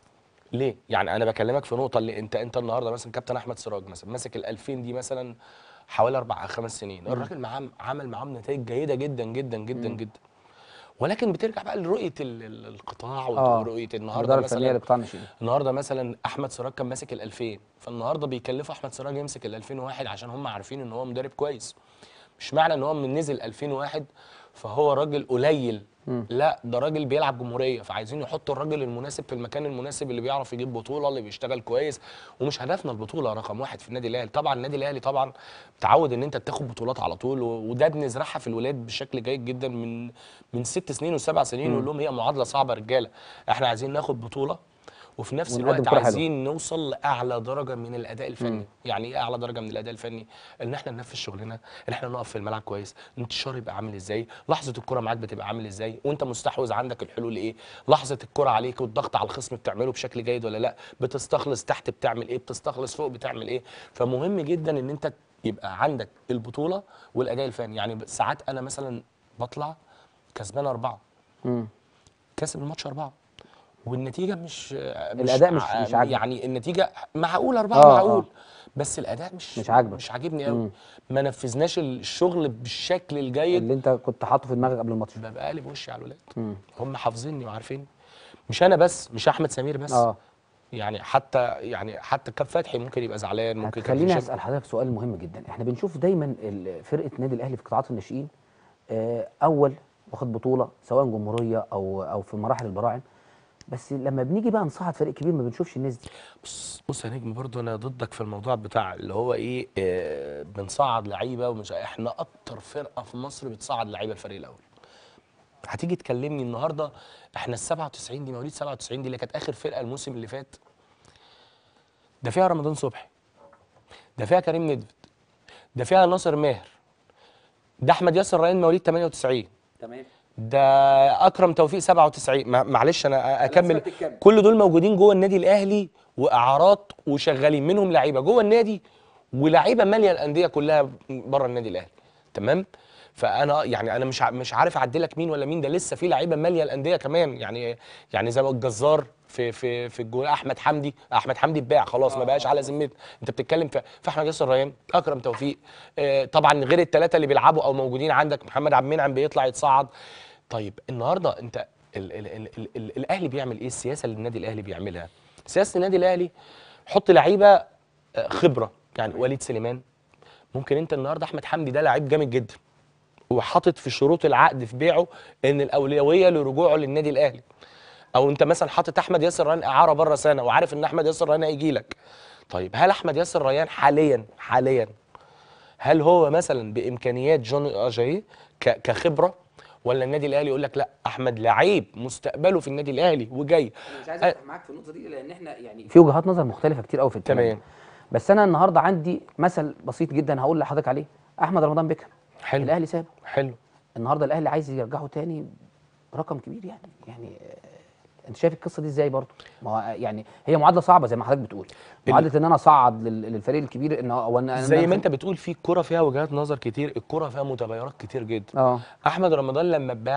ليه يعني انا بكلمك في نقطه اللي انت انت النهارده مثلا كابتن احمد سراج مثلا ماسك ال 2000 دي مثلا حوالي اربع او خمس سنين الراجل معاه عمل معاهم نتائج جيده جدا جدا جدا جدا ولكن بترجع بقى لرؤيه ال- ال- القطاع آه. ورؤيه النهارده الاداره الفنيه مثلا لقطاع الناشئين النهارده مثلا احمد سراج كان ماسك ال 2000 فالنهارده بيكلفوا احمد سراج يمسك ال 2001 عشان هم عارفين ان هو مدرب كويس مش معنى ان هو من نزل 2001 فهو راجل قليل لا ده راجل بيلعب جمهوريه فعايزين يحطوا الراجل المناسب في المكان المناسب اللي بيعرف يجيب بطوله اللي بيشتغل كويس ومش هدفنا البطوله رقم واحد في النادي الاهلي طبعا النادي الاهلي طبعا متعود ان انت بتاخد بطولات على طول و- وده بنزرعها في الولاد بشكل جيد جدا من من ست سنين وسبع سنين نقول لهم هي معادله صعبه يا رجاله احنا عايزين ناخد بطوله وفي نفس ونقدم الوقت كرة حلوة. عايزين نوصل لاعلى درجه من الاداء الفني يعني ايه اعلى درجه من الاداء الفني ان احنا ننفذ شغلنا ان احنا نقف في الملعب كويس الانتشار يبقى عامل ازاي لحظه الكره معاك بتبقى عامل ازاي وانت مستحوذ عندك الحلول ايه لحظه الكره عليك والضغط على الخصم بتعمله بشكل جيد ولا لا بتستخلص تحت بتعمل ايه بتستخلص فوق بتعمل ايه فمهم جدا ان انت يبقى عندك البطوله والاداء الفني يعني ساعات انا مثلا بطلع كسبان اربعه مم. كسب الماتش أربعة والنتيجة مش الأداء مش- مش عاجبك. يعني النتيجة معقول أربعة آه، معقول آه. بس الأداء مش مش عاجبك. مش عاجبني قوي مم. ما نفذناش الشغل بالشكل الجيد اللي انت كنت حاطه في دماغك قبل الماتش ببقى قالب وشي على الولاد مم. هم حافظيني وعارفين مش أنا بس مش أحمد سمير بس اه يعني حتى يعني حتى كاب فتحي ممكن يبقى زعلان ممكن كان خليني هشام- اسال حضرتك سؤال مهم جدا احنا بنشوف دايما ال- فرقه النادي الاهلي في قطاعات الناشئين آه، اول واخد بطوله سواء جمهوريه او او في مراحل البراعم بس لما بنيجي بقى نصعد فريق كبير ما بنشوفش الناس دي بص بص يا نجم برضه انا ضدك في الموضوع بتاع اللي هو ايه آه بنصعد لعيبه ومش احنا اكتر فرقه في مصر بتصعد لعيبه الفريق الاول هتيجي تكلمني النهارده احنا ال 97 دي مواليد 97 دي اللي كانت اخر فرقه الموسم اللي فات ده فيها رمضان صبحي ده فيها كريم ندفد ده فيها ناصر ماهر ده احمد ياسر ريان مواليد 98 تمام ده اكرم توفيق 97 ما- معلش انا اكمل سمعت الكام. كل دول موجودين جوه النادي الاهلي واعارات وشغالين منهم لعيبه جوه النادي ولعيبه ماليه الانديه كلها بره النادي الاهلي تمام فانا يعني انا مش ع- مش عارف اعدلك مين ولا مين ده لسه في لعيبه ماليه الانديه كمان يعني يعني زي ما الجزار في في في الجول احمد حمدي احمد حمدي اتباع خلاص ما بقاش على ذمتنا انت بتتكلم في, في احمد ياسر ريان اكرم توفيق آه طبعا غير الثلاثه اللي بيلعبوا او موجودين عندك محمد عبد المنعم بيطلع يتصعد طيب النهارده انت ال ال ال ال ال الاهلي بيعمل ايه السياسه اللي النادي الاهلي بيعملها سياسه النادي الاهلي حط لعيبه آه، خبره يعني وليد سليمان ممكن انت النهارده احمد حمدي ده لعيب جامد جدا وحاطط في شروط العقد في بيعه ان الاولويه لرجوعه للنادي الاهلي او انت مثلا حاطط احمد ياسر ريان اعاره بره سنه وعارف ان احمد ياسر ريان هيجي لك طيب هل احمد ياسر ريان حاليا حاليا هل هو مثلا بامكانيات جون اجاي ك- كخبره ولا النادي الاهلي يقول لك لا احمد لعيب مستقبله في النادي الاهلي وجاي مش عايز أ- افتح معاك في النقطه دي لان احنا يعني في وجهات نظر مختلفه كتير قوي في الكلام تمام. ده. بس انا النهارده عندي مثل بسيط جدا هقول لحضرتك عليه احمد رمضان بيكهام حلو الاهلي سابه حلو النهارده الاهلي عايز يرجعه تاني رقم كبير يعني يعني آه، انت شايف القصه دي ازاي برضه ما هو يعني هي معادله صعبه زي ما حضرتك بتقول معادله ان انا اصعد لل- للفريق الكبير ان هو أنا- زي أنا- ما انت بتقول في الكوره فيها وجهات نظر كتير الكوره فيها متغيرات كتير جدا اه احمد رمضان لما اتباع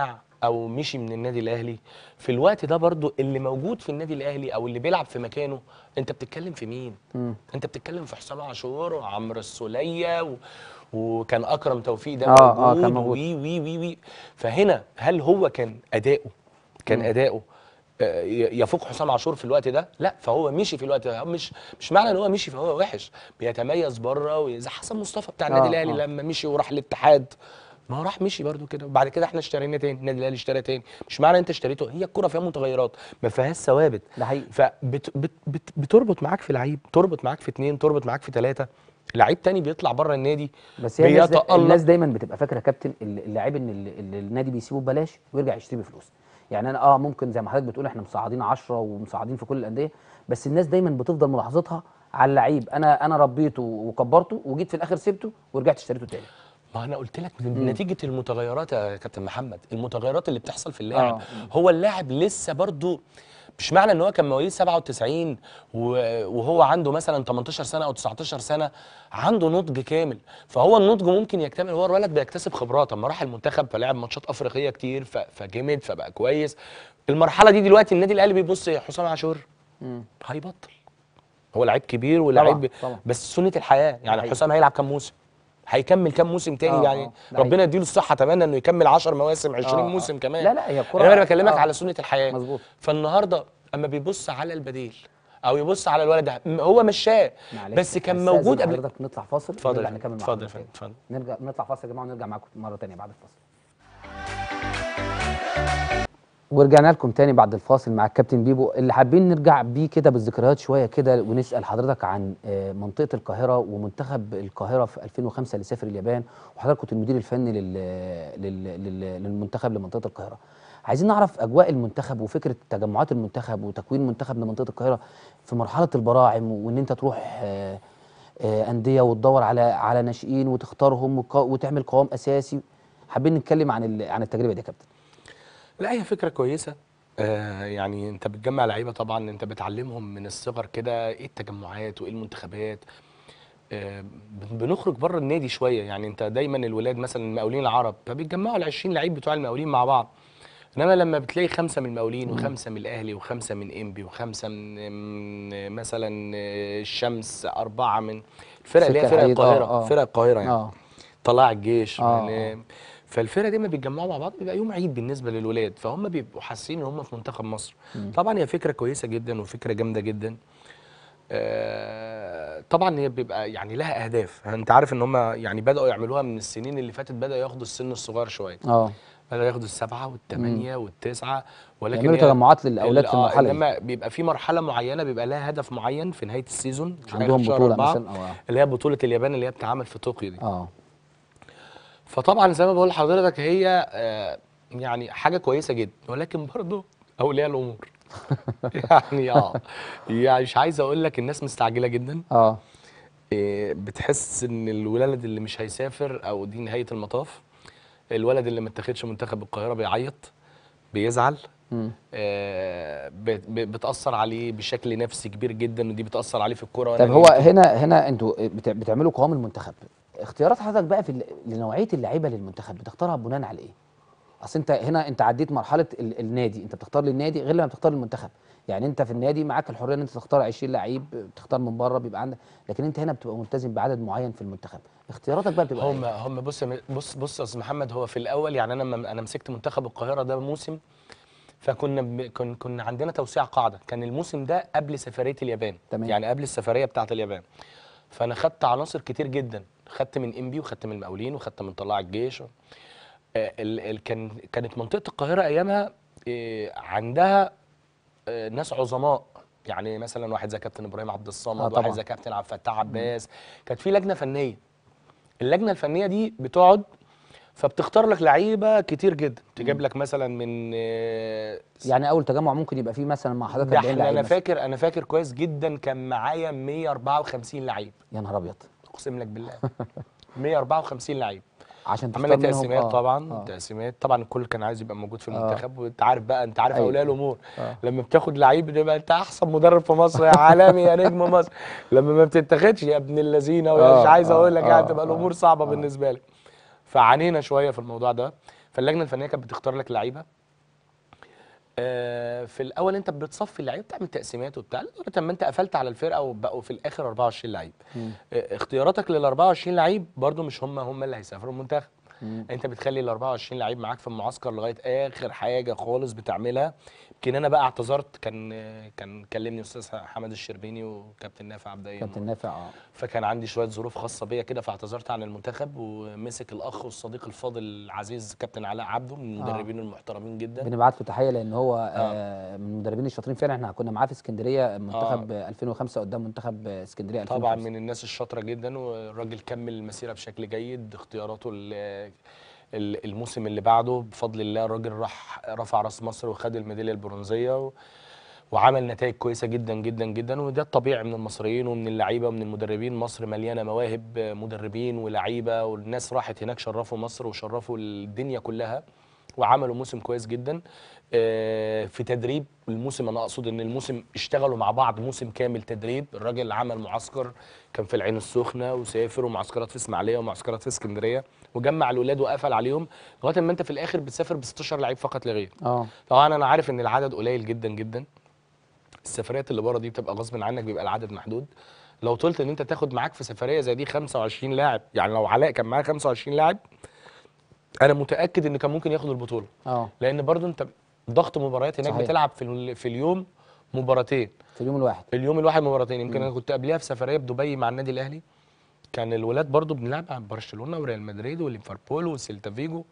او مشي من النادي الاهلي في الوقت ده برضو اللي موجود في النادي الاهلي او اللي بيلعب في مكانه انت بتتكلم في مين مم. انت بتتكلم في حسام عاشور وعمرو السوليه و... وكان اكرم توفيق ده آه، آه، موجود, كان موجود. وي وي وي وي فهنا هل هو كان اداؤه كان مم. اداؤه آه، ي- يفوق حسام عاشور في الوقت ده لا فهو مشي في الوقت ده مش مش معنى ان هو مشي فهو وحش بيتميز بره وي- زي حسن مصطفى بتاع النادي آه، الاهلي آه. لما مشي وراح الاتحاد ما هو راح مشي برده كده وبعد كده احنا اشترينا تاني النادي الاهلي اشترى تاني مش معنى انت اشتريته هي الكره فيها متغيرات ما فيهاش ثوابت ده حقيقي فبتربط معاك في لعيب تربط معاك في اتنين تربط معاك في تلاته لعيب تاني بيطلع بره النادي بس هي الناس, دا بيتألق. الناس دايما بتبقى فاكره كابتن ال- اللاعب ان ال- ال- النادي بيسيبه ببلاش ويرجع يشتري بفلوس يعني انا اه ممكن زي ما حضرتك بتقول احنا مصعدين 10 ومصعدين في كل الانديه بس الناس دايما بتفضل ملاحظتها على اللعيب انا انا ربيته وكبرته وجيت في الاخر سبته ورجعت اشتريته تاني ما انا قلت لك نتيجه المتغيرات يا كابتن محمد المتغيرات اللي بتحصل في اللاعب آه. هو اللاعب لسه برضو مش معنى ان هو كان مواليد 97 و- وهو عنده مثلا 18 سنه او 19 سنه عنده نضج كامل فهو النضج ممكن يكتمل هو الولد بيكتسب خبرات اما راح المنتخب فلعب ماتشات افريقيه كتير ف- فجمد فبقى كويس المرحله دي دلوقتي النادي الاهلي بيبص يا حسام عاشور مم. هيبطل هو لعيب كبير ولاعيب طبعا. بس سنه الحياه يعني حقيقي. حسام هيلعب كام موسم هيكمل كام موسم تاني آه، يعني آه، ده ربنا يديله الصحه اتمنى انه يكمل 10 مواسم 20 آه، آه. موسم كمان لا لا هي الكره انا بكلمك آه. على سنه الحياه مظبوط فالنهارده اما بيبص على البديل او يبص على الولد ده م- هو مشاه معلش، بس كان هستأذن موجود قبل حضرتك نطلع فاصل اتفضل ونرجع يا نكمل فندم، مع اتفضل يا حضرتك فندم، تاني. اتفضل نرجع نطلع فاصل يا جماعه ونرجع معاكم مره تانيه بعد الفاصل ورجعنا لكم تاني بعد الفاصل مع الكابتن بيبو اللي حابين نرجع بيه كده بالذكريات شويه كده ونسال حضرتك عن آه، منطقه القاهره ومنتخب القاهره في 2005 اللي سافر اليابان وحضرتك كنت المدير الفني لل... لل... لل... للمنتخب لمنطقه القاهره عايزين نعرف اجواء المنتخب وفكره تجمعات المنتخب وتكوين منتخب لمنطقه القاهره في مرحله البراعم وان انت تروح آه، آه، انديه وتدور على على ناشئين وتختارهم وك- وتعمل قوام اساسي حابين نتكلم عن ال... عن التجربه دي يا كابتن لا هي فكره كويسه آه يعني انت بتجمع لعيبه طبعا انت بتعلمهم من الصغر كده ايه التجمعات وايه المنتخبات آه بن- بنخرج بره النادي شويه يعني انت دايما الولاد مثلا المقاولين العرب فبيتجمعوا ال 20 لعيب بتوع المقاولين مع بعض انما لما بتلاقي خمسه من المقاولين وخمسه من الاهلي وخمسه من انبي وخمسه من من مثلا آه، الشمس اربعه من الفرق اللي هي سكة فرق الحديد، آه، القاهره آه. فرق القاهره يعني اه طلائع الجيش آه، من فالفرقه دي لما بيتجمعوا مع بعض بيبقى يوم عيد بالنسبه للولاد فهم بيبقوا حاسين ان هم في منتخب مصر طبعا هي فكره كويسه جدا وفكره جامده جدا آه، طبعا هي بيبقى يعني لها اهداف انت عارف ان هم يعني بداوا يعملوها من السنين اللي فاتت بداوا ياخدوا السن الصغير شويه اه بداوا ياخدوا السبعه والثمانيه والتسعه ولكن يعملوا هي- تجمعات للاولاد في ال- آه، المرحله دي انما بيبقى في مرحله معينه بيبقى لها هدف معين في نهايه السيزون في عندهم آخر شهر بطوله أربعة، مثلا اه اللي هي بطوله اليابان اللي هي بتتعمل في طوكيو دي اه فطبعا زي ما بقول لحضرتك هي آه، يعني حاجه كويسه جدا ولكن برضه اولياء الامور يعني اه يعني مش عايز اقول لك الناس مستعجله جدا اه إيه، بتحس ان الولد اللي مش هيسافر او دي نهايه المطاف الولد اللي ما اتاخدش منتخب القاهره بيعيط بيزعل مم. آه، بت- ب- بتاثر عليه بشكل نفسي كبير جدا ودي بتاثر عليه في الكوره طب هو هنا هنا انتوا بت- بتعملوا قوام المنتخب اختيارات حضرتك بقى في ال- لنوعيه اللعيبه للمنتخب بتختارها بناء على ايه؟ اصل انت هنا انت عديت مرحله ال النادي انت بتختار للنادي غير لما بتختار للمنتخب يعني انت في النادي معاك الحريه ان انت تختار 20 لعيب بتختار من بره بيبقى عندك لكن انت هنا بتبقى ملتزم بعدد معين في المنتخب اختياراتك بقى بتبقى هم ايه؟ هم بص بص بص يا استاذ محمد هو في الاول يعني انا لما انا مسكت منتخب القاهره ده موسم فكنا ب... كن... كنا عندنا توسيع قاعده كان الموسم ده قبل سفريه اليابان تمام. يعني قبل السفريه بتاعه اليابان فانا خدت عناصر كتير جدا خدت من انبي وخدت من المقاولين وخدت من طلائع الجيش و... آه، ال... ال... كان كانت منطقه القاهره ايامها آه، عندها آه، ناس عظماء يعني مثلا واحد زي كابتن ابراهيم عبد آه، الصمد طبعاً. واحد زي كابتن عبد الفتاح عباس كانت في لجنه فنيه اللجنه الفنيه دي بتقعد فبتختار لك لعيبه كتير جدا تجيب لك مثلا من آه، يعني اول تجمع ممكن يبقى فيه مثلا مع حضرتك ده 40 احنا لعيب انا مثلاً. فاكر انا فاكر كويس جدا كان معايا 154 لعيب يا نهار ابيض اقسم لك بالله 154 لعيب عشان تختار عملنا منهم- تقسيمات آه، طبعا آه. تقسيمات طبعا الكل كان عايز يبقى موجود في آه. المنتخب وانت عارف بقى انت عارف أيوة. اولياء الامور آه. لما بتاخد لعيب بتبقى انت احسن مدرب في مصر يا عالمي يا نجم مصر لما ما بتتاخدش يا ابن اللذينه ويا آه، مش عايز آه، اقول لك آه، يعني تبقى آه، الامور صعبه آه. بالنسبه لك فعانينا شويه في الموضوع ده فاللجنه الفنيه كانت بتختار لك لعيبه آه، في الاول انت بتصفي اللعيبه بتعمل تقسيمات وبتاع لغايه اما انت قفلت على الفرقه وبقوا في الاخر 24 لعيب مم. آه، اختياراتك لل 24 لعيب برضو مش هم هم اللي هيسافروا المنتخب مم. انت بتخلي ال 24 لعيب معاك في المعسكر لغايه اخر حاجه خالص بتعملها يمكن انا بقى اعتذرت كان كان كلمني استاذ حمد الشربيني وكابتن نافع عبد الدايم كابتن نافع اه فكان عندي شويه ظروف خاصه بيا كده فاعتذرت عن المنتخب ومسك الاخ والصديق الفاضل العزيز كابتن علاء عبده من المدربين المحترمين جدا بنبعت له تحيه لان هو آه. من المدربين الشاطرين فعلا احنا كنا معاه في اسكندريه منتخب آه. 2005 قدام منتخب اسكندريه 2005 طبعا من الناس الشاطره جدا والراجل كمل المسيره بشكل جيد اختياراته ال- ال- الموسم اللي بعده بفضل الله الراجل راح رفع راس مصر وخد الميداليه البرونزيه و- وعمل نتائج كويسه جدا جدا جدا وده الطبيعي من المصريين ومن اللعيبه ومن المدربين مصر مليانه مواهب مدربين ولعيبه والناس راحت هناك شرفوا مصر وشرفوا الدنيا كلها وعملوا موسم كويس جدا آه، في تدريب الموسم انا اقصد ان الموسم اشتغلوا مع بعض موسم كامل تدريب الراجل عمل معسكر كان في العين السخنه وسافر ومعسكرات في اسماعيليه ومعسكرات في اسكندريه وجمع الولاد وقفل عليهم لغايه ما انت في الاخر بتسافر ب 16 لعيب فقط لا غير اه طبعا انا عارف ان العدد قليل جدا جدا السفريات اللي بره دي بتبقى غصب عنك بيبقى العدد محدود لو طلت ان انت تاخد معاك في سفريه زي دي 25 لاعب يعني لو علاء كان معاه 25 لاعب انا متاكد ان كان ممكن ياخد البطوله اه لان برضو انت ضغط مباريات هناك صحيح. بتلعب في ال- في اليوم مباراتين في اليوم الواحد اليوم الواحد مباراتين يمكن انا كنت قبلها في سفريه بدبي مع النادي الاهلي كان الولاد برضو بنلعب مع برشلونه وريال مدريد وليفربول وسيلتا فيجو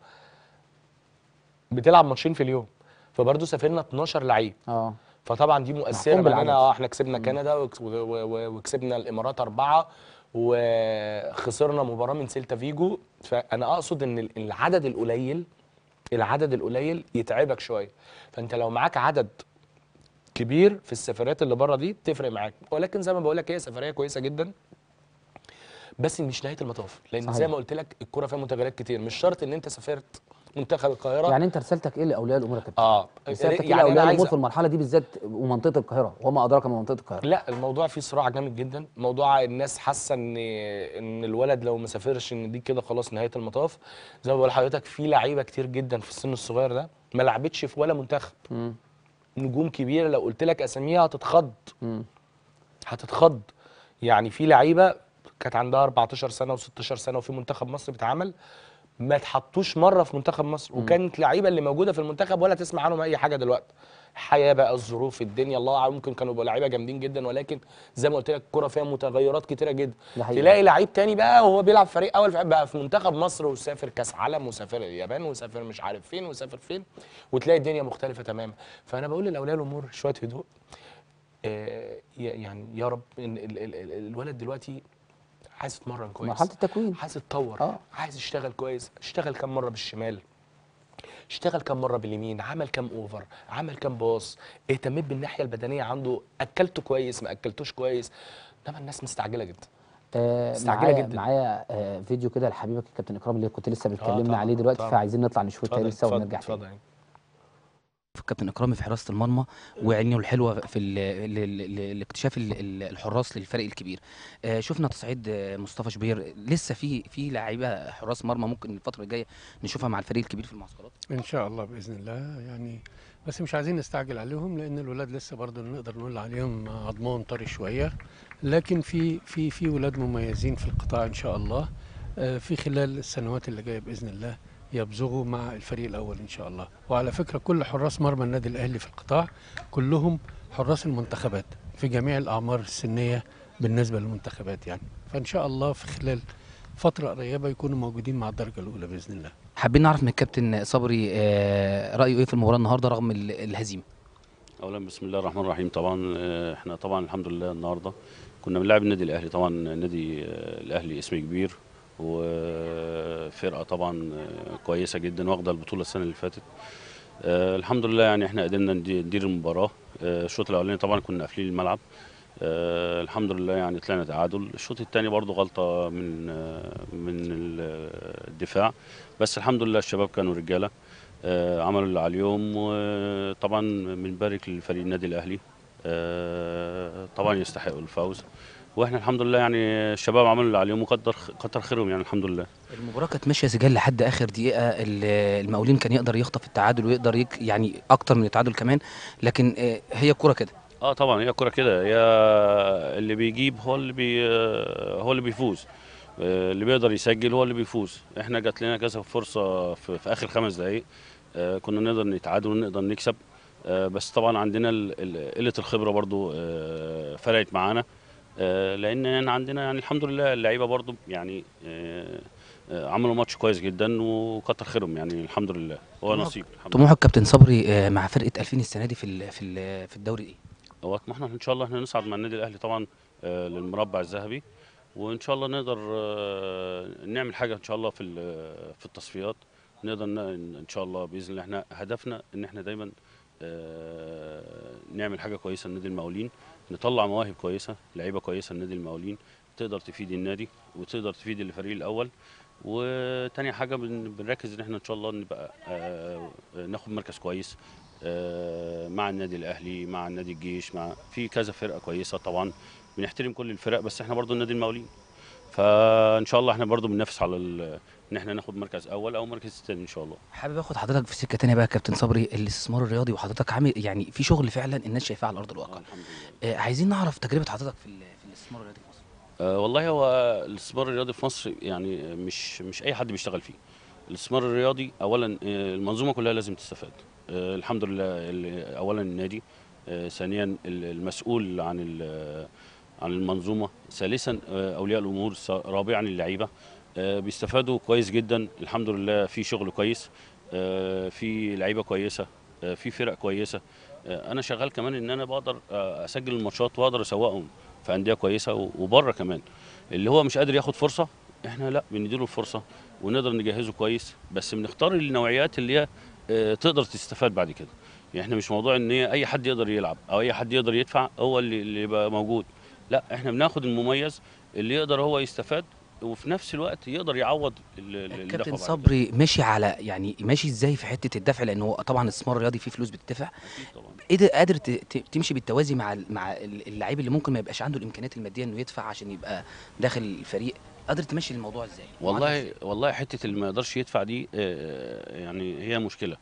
بتلعب ماتشين في اليوم فبرضو سافرنا 12 لعيب اه فطبعا دي مؤثره محكوم باننا بالعدد. اه احنا كسبنا كندا وكس- و- و- و- وكسبنا الامارات اربعه وخسرنا مباراه من سيلتا فيجو فانا اقصد ان ال- العدد القليل العدد القليل يتعبك شويه فانت لو معاك عدد كبير في السفرات اللي بره دي بتفرق معاك ولكن زي ما بقول لك هي سفريه كويسه جدا بس مش نهايه المطاف لان صحيح. زي ما قلت لك الكوره فيها متغيرات كتير مش شرط ان انت سافرت منتخب القاهره يعني انت رسالتك ايه لاولياء الامور يا كابتن؟ اه رسالتك ايه يعني انا لاولياء عايز الامور في المرحله دي بالذات ومنطقه القاهره وما ادراك ما منطقه القاهره لا الموضوع فيه صراع جامد جدا موضوع الناس حاسه ان ان الولد لو ما سافرش ان دي كده خلاص نهايه المطاف زي ما بقول لحضرتك في لعيبه كتير جدا في السن الصغير ده ما لعبتش في ولا منتخب مم. نجوم كبيره لو قلت لك اساميها هتتخض مم. هتتخض يعني في لعيبه كانت عندها 14 سنه و16 سنه وفي منتخب مصر بيتعمل ما اتحطوش مره في منتخب مصر وكانت لعيبه اللي موجوده في المنتخب ولا تسمع عنهم اي حاجه دلوقتي حياه بقى الظروف الدنيا الله اعلم ممكن كانوا يبقوا لعيبه جامدين جدا ولكن زي ما قلت لك الكوره فيها متغيرات كتيره جدا ده حقيقي. تلاقي لعيب تاني بقى وهو بيلعب فريق اول بقى في منتخب مصر وسافر كاس عالم وسافر اليابان وسافر مش عارف فين وسافر فين وتلاقي الدنيا مختلفه تماما فانا بقول لاولياء الامور شويه هدوء آه، ي- يعني يا رب إن ال- ال- ال- الولد دلوقتي عايز يتمرن كويس مرحله التكوين عايز يتطور آه. عايز يشتغل كويس اشتغل كم مره بالشمال اشتغل كم مره باليمين عمل كم اوفر عمل كم باص اهتميت بالناحيه البدنيه عنده اكلته كويس ما اكلتوش كويس انما الناس مستعجله جدا آه مستعجلة معايا جدا. معايا آه فيديو كده لحبيبك الكابتن اكرام اللي كنت لسه بتكلمنا طبعاً، عليه دلوقتي طبعاً. فعايزين نطلع نشوف التاني سوا ونرجع تاني اتفضل في الكابتن اكرامي في حراسه المرمى وعينه الحلوه في ال ال ال ال الاكتشاف ال- ال- الحراس للفريق الكبير آه، شفنا تصعيد آه، مصطفى شبير لسه في في لعيبه حراس مرمى ممكن الفتره الجايه نشوفها مع الفريق الكبير في المعسكرات ان شاء الله باذن الله يعني بس مش عايزين نستعجل عليهم لان الولاد لسه برضه نقدر نقول عليهم عضمهم طري شويه لكن في في في ولاد مميزين في القطاع ان شاء الله آه، في خلال السنوات اللي جايه باذن الله يبزغوا مع الفريق الاول ان شاء الله وعلى فكره كل حراس مرمى النادي الاهلي في القطاع كلهم حراس المنتخبات في جميع الاعمار السنيه بالنسبه للمنتخبات يعني فان شاء الله في خلال فتره قريبه يكونوا موجودين مع الدرجه الاولى باذن الله حابين نعرف من الكابتن صبري آه، رايه ايه في المباراه النهارده رغم ال- الهزيمه اولا بسم الله الرحمن الرحيم طبعا آه، احنا طبعا الحمد لله النهارده كنا بنلعب النادي الاهلي طبعا النادي آه، الاهلي اسم كبير وفرقه طبعا آه، كويسه جدا واخده البطوله السنه اللي فاتت آه، الحمد لله يعني احنا قدرنا ندي- ندير المباراه آه، الشوط الاولاني طبعا كنا قافلين الملعب آه، الحمد لله يعني طلعنا تعادل الشوط الثاني برضو غلطه من آه، من ال- الدفاع بس الحمد لله الشباب كانوا رجاله آه، عملوا اللي عليهم وطبعا بنبارك لفريق النادي الاهلي آه، طبعا يستحقوا الفوز واحنا الحمد لله يعني الشباب عملوا اللي عليهم وقدر كتر خيرهم يعني الحمد لله المباراه كانت ماشيه سجال لحد اخر دقيقه ال- المقاولين كان يقدر يخطف التعادل ويقدر يك يعني اكتر من التعادل كمان لكن آه، هي الكوره كده اه طبعا هي الكوره كده هي اللي بيجيب هو اللي بي هو اللي بيفوز آه، اللي بيقدر يسجل هو اللي بيفوز احنا جات لنا كذا فرصه في, في اخر خمس دقائق آه، كنا نقدر نتعادل ونقدر نكسب آه، بس طبعا عندنا ال- ال- قله الخبره برضو آه، فرقت معانا آه، لان أنا عندنا يعني الحمد لله اللعيبه برضو يعني آه، آه، عملوا ماتش كويس جدا وكتر خيرهم يعني الحمد لله هو طموحك- نصيب الحمد لله طموحك كابتن صبري آه، مع فرقه 2000 السنه دي في ال- في ال- في الدوري ايه هو طموحنا ان شاء الله احنا نصعد مع النادي الاهلي طبعا آه، للمربع الذهبي وان شاء الله نقدر آه، نعمل حاجه ان شاء الله في ال- في التصفيات نقدر ن- ان شاء الله باذن الله احنا هدفنا ان احنا دايما آه، نعمل حاجه كويسه لنادي المقاولين نطلع مواهب كويسه لعيبه كويسه لنادي المقاولين تقدر تفيد النادي وتقدر تفيد الفريق الاول وتاني حاجه بن- بنركز ان احنا ان شاء الله نبقى آه، ناخد مركز كويس آه، مع النادي الاهلي مع النادي الجيش مع في كذا فرقه كويسه طبعا بنحترم كل الفرق بس احنا برضو النادي المقاولين فان شاء الله احنا برضو بننافس على ال- ان احنا ناخد مركز اول او مركز ثاني ان شاء الله حابب اخد حضرتك في سكه تانية بقى يا كابتن صبري الاستثمار الرياضي وحضرتك عامل يعني في شغل فعلا الناس شايفاه على ارض الواقع الحمد لله آه، عايزين نعرف تجربه حضرتك في ال- في الاستثمار الرياضي في مصر أه والله هو الاستثمار الرياضي في مصر يعني مش مش اي حد بيشتغل فيه الاستثمار الرياضي اولا آه، المنظومه كلها لازم تستفاد أه الحمد لله ال- اولا النادي أه ثانيا ال- المسؤول عن ال- عن المنظومه ثالثا آه، اولياء الامور س- رابعا اللعيبه أه بيستفادوا كويس جدا الحمد لله في شغل كويس أه في لعيبه كويسه أه في فرق كويسه أه انا شغال كمان ان انا بقدر آه، اسجل الماتشات واقدر اسوقهم في انديه كويسه و- وبره كمان اللي هو مش قادر ياخد فرصه احنا لا بنديله الفرصه ونقدر نجهزه كويس بس بنختار النوعيات اللي هي آه، تقدر تستفاد بعد كده يعني احنا مش موضوع ان هي اي حد يقدر يلعب او اي حد يقدر يدفع هو اللي اللي يبقى موجود لا احنا بناخد المميز اللي يقدر هو يستفاد وفي نفس الوقت يقدر يعوض ال- ال- اللي كابتن دفعه بعد كده. صبري ماشي على يعني ماشي ازاي في حته الدفع لان هو طبعا الاستثمار الرياضي فيه فلوس بتدفع أكيد طبعا قادر قادر ت- ت- تمشي بالتوازي مع ال- مع ال- اللعيب اللي ممكن ما يبقاش عنده الامكانيات الماديه انه يدفع عشان يبقى داخل الفريق قادر تمشي الموضوع ازاي معادلة والله إزاي؟ والله حته اللي ما يقدرش يدفع دي آه، يعني هي مشكله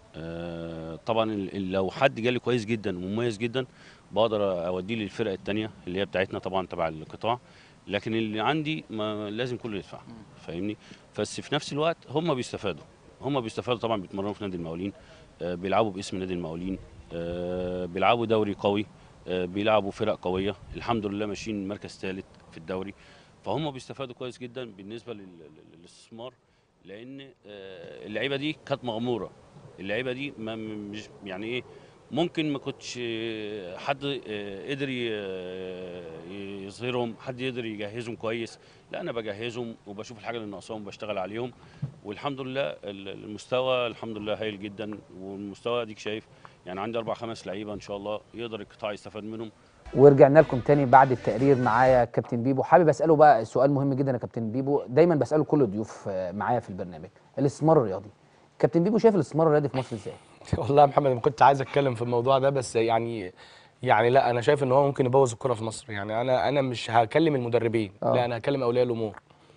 آه، طبعا ال- ال- لو حد جالي كويس جدا ومميز جدا بقدر اوديه للفرق التانية اللي هي بتاعتنا طبعا تبع القطاع لكن اللي عندي ما لازم كله يدفع فاهمني بس في نفس الوقت هم بيستفادوا هم بيستفادوا طبعا بيتمرنوا في نادي المقاولين آه، بيلعبوا باسم نادي المقاولين آه، بيلعبوا دوري قوي آه، بيلعبوا فرق قويه الحمد لله ماشيين مركز ثالث في الدوري فهم بيستفادوا كويس جدا بالنسبه لل- لل- للاستثمار لان آه، اللعيبه دي كانت مغموره اللعيبه دي ما م- مش يعني ايه ممكن ما كنتش آه، حد آه، قدر ي- آه، يظهرهم حد يقدر يجهزهم كويس لا انا بجهزهم وبشوف الحاجه اللي ناقصاهم بشتغل عليهم والحمد لله ال- المستوى الحمد لله هايل جدا والمستوى اديك شايف يعني عندي اربع خمس لعيبه ان شاء الله يقدر القطاع يستفاد منهم ورجعنا لكم تاني بعد التقرير معايا كابتن بيبو حابب اساله بقى سؤال مهم جدا يا كابتن بيبو دايما بساله كل الضيوف آه، معايا في البرنامج الاستثمار الرياضي كابتن بيبو شايف الاستثمار الرياضي في مصر ازاي والله يا محمد انا كنت عايز اتكلم في الموضوع ده بس يعني يعني لا انا شايف ان هو ممكن يبوظ الكره في مصر يعني انا انا مش هكلم المدربين آه. لا انا هكلم اولياء الامور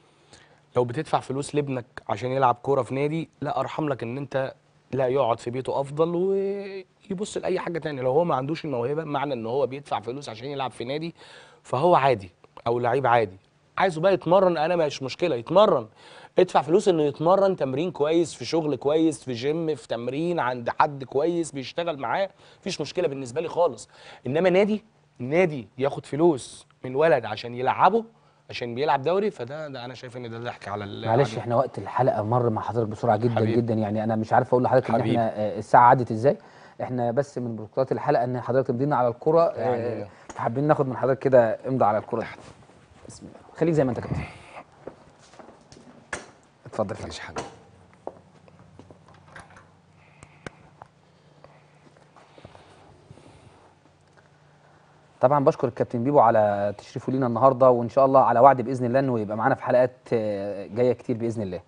لو بتدفع فلوس لابنك عشان يلعب كوره في نادي لا ارحم لك ان انت لا يقعد في بيته افضل ويبص لاي حاجه تانية لو هو ما عندوش الموهبه معنى ان هو بيدفع فلوس عشان يلعب في نادي فهو عادي او لعيب عادي عايزه بقى يتمرن انا مش مشكله يتمرن ادفع فلوس انه يتمرن تمرين كويس في شغل كويس في جيم في تمرين عند حد كويس بيشتغل معاه مفيش مشكله بالنسبه لي خالص انما نادي نادي ياخد فلوس من ولد عشان يلعبه عشان بيلعب دوري فده ده انا شايف ان ده ضحك على ال- معلش على- احنا وقت الحلقه مر مع حضرتك بسرعه جدا حبيبي. جدا يعني انا مش عارف اقول لحضرتك ان حبيبي. احنا آه، الساعه عدت ازاي احنا بس من بروتوكولات الحلقه ان حضرتك تمضينا على الكره آه، يعني- فحابين ناخد من حضرتك كده امضى على الكره تحت بسم الله خليك زي ما انت كابتن اتفضل يا فندم. ماشي حبيبي طبعا بشكر الكابتن بيبو على تشريفه لينا النهارده وان شاء الله على وعد باذن الله انه يبقى معانا في حلقات آه، جايه كتير باذن الله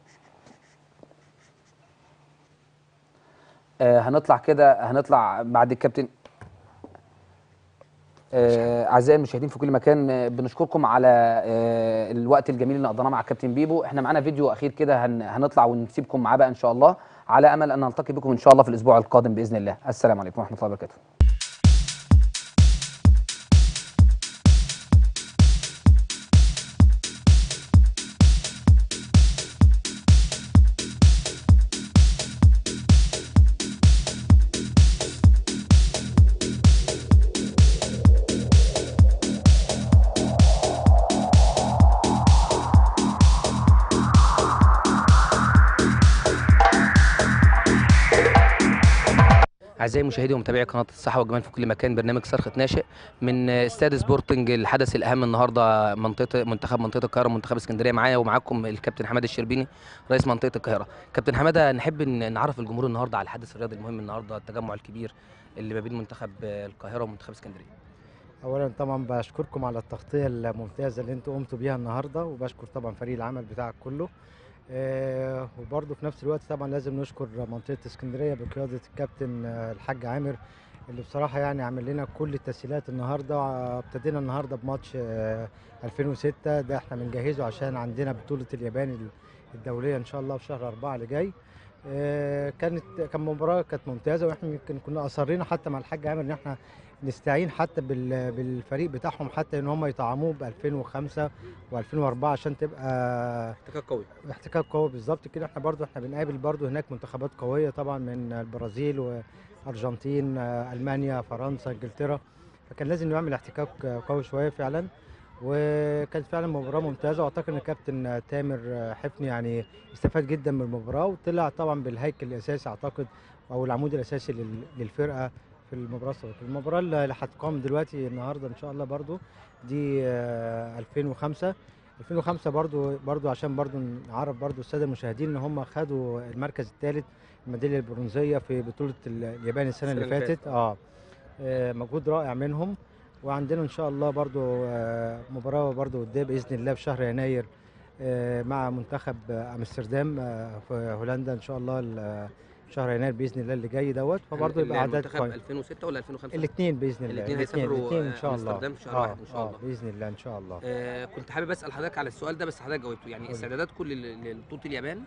آه، هنطلع كده هنطلع بعد الكابتن آه، آه، اعزائي المشاهدين في كل مكان آه، بنشكركم على آه، الوقت الجميل اللي قضيناه مع كابتن بيبو احنا معانا فيديو اخير كده هن- هنطلع ونسيبكم معاه بقى ان شاء الله على امل ان نلتقي بكم ان شاء الله في الاسبوع القادم باذن الله السلام عليكم ورحمه الله وبركاته اعزائي مشاهدي ومتابعي قناه الصحه والجمال في كل مكان برنامج صرخه ناشئ من استاد سبورتنج الحدث الاهم النهارده منطقه منتخب منطقه القاهره منتخب اسكندريه معايا ومعاكم الكابتن حماده الشربيني رئيس منطقه القاهره كابتن حماده نحب ان نعرف الجمهور النهارده على الحدث الرياضي المهم النهارده التجمع الكبير اللي ما بين منتخب القاهره ومنتخب اسكندريه اولا طبعا بشكركم على التغطيه الممتازه اللي انتم قمتوا بيها النهارده وبشكر طبعا فريق العمل بتاعك كله آه وبرضه في نفس الوقت طبعا لازم نشكر منطقه اسكندريه بقياده الكابتن آه، الحاج عامر اللي بصراحه يعني عمل لنا كل التسهيلات النهارده آه، ابتدينا النهارده بماتش آه 2006 ده احنا بنجهزه عشان عندنا بطوله اليابان الدوليه ان شاء الله في شهر أربعة اللي جاي آه، كانت كان مباراه كانت ممتازه واحنا يمكن كنا اصرينا حتى مع الحاج عامر ان احنا نستعين حتى بال- بالفريق بتاعهم حتى ان هم يطعموه ب 2005 و2004 عشان تبقى احتكاك قوي احتكاك قوي بالظبط كده احنا برضو احنا بنقابل برضو هناك منتخبات قويه طبعا من البرازيل وارجنتين آه، المانيا فرنسا انجلترا فكان لازم نعمل احتكاك آه، قوي شويه فعلا وكانت فعلا مباراه ممتازه واعتقد ان الكابتن تامر آه، حفني يعني استفاد جدا من المباراه وطلع طبعا بالهيكل الاساسي اعتقد او العمود الاساسي لل- للفرقه في المباراه السابقه المباراه اللي هتقام دلوقتي النهارده ان شاء الله برضو دي آه، 2005 2005 برضو برضو عشان برضو نعرف برضو الساده المشاهدين ان هم خدوا المركز الثالث الميداليه البرونزيه في بطوله ال- اليابان السنه اللي السنة اللي فاتت اه آه، مجهود رائع منهم وعندنا ان شاء الله برضو آه، مباراه برضو قدام باذن الله في شهر يناير آه، مع منتخب آه، امستردام آه، في هولندا ان شاء الله ال- شهر يناير باذن الله اللي جاي دوت فبرضه يبقى اعداد كويس 2006 ولا 2005 الاثنين باذن الله الاتنين الاتنين- هيسافروا، الاتنين ان آه، شاء الله أمستردام في شهر آه، واحد إن شاء آه، الله. باذن الله ان شاء الله آه كنت حابب اسال حضرتك على السؤال ده بس حضرتك جاوبته يعني قولي. استعداداتكم لل- لبطوله اليابان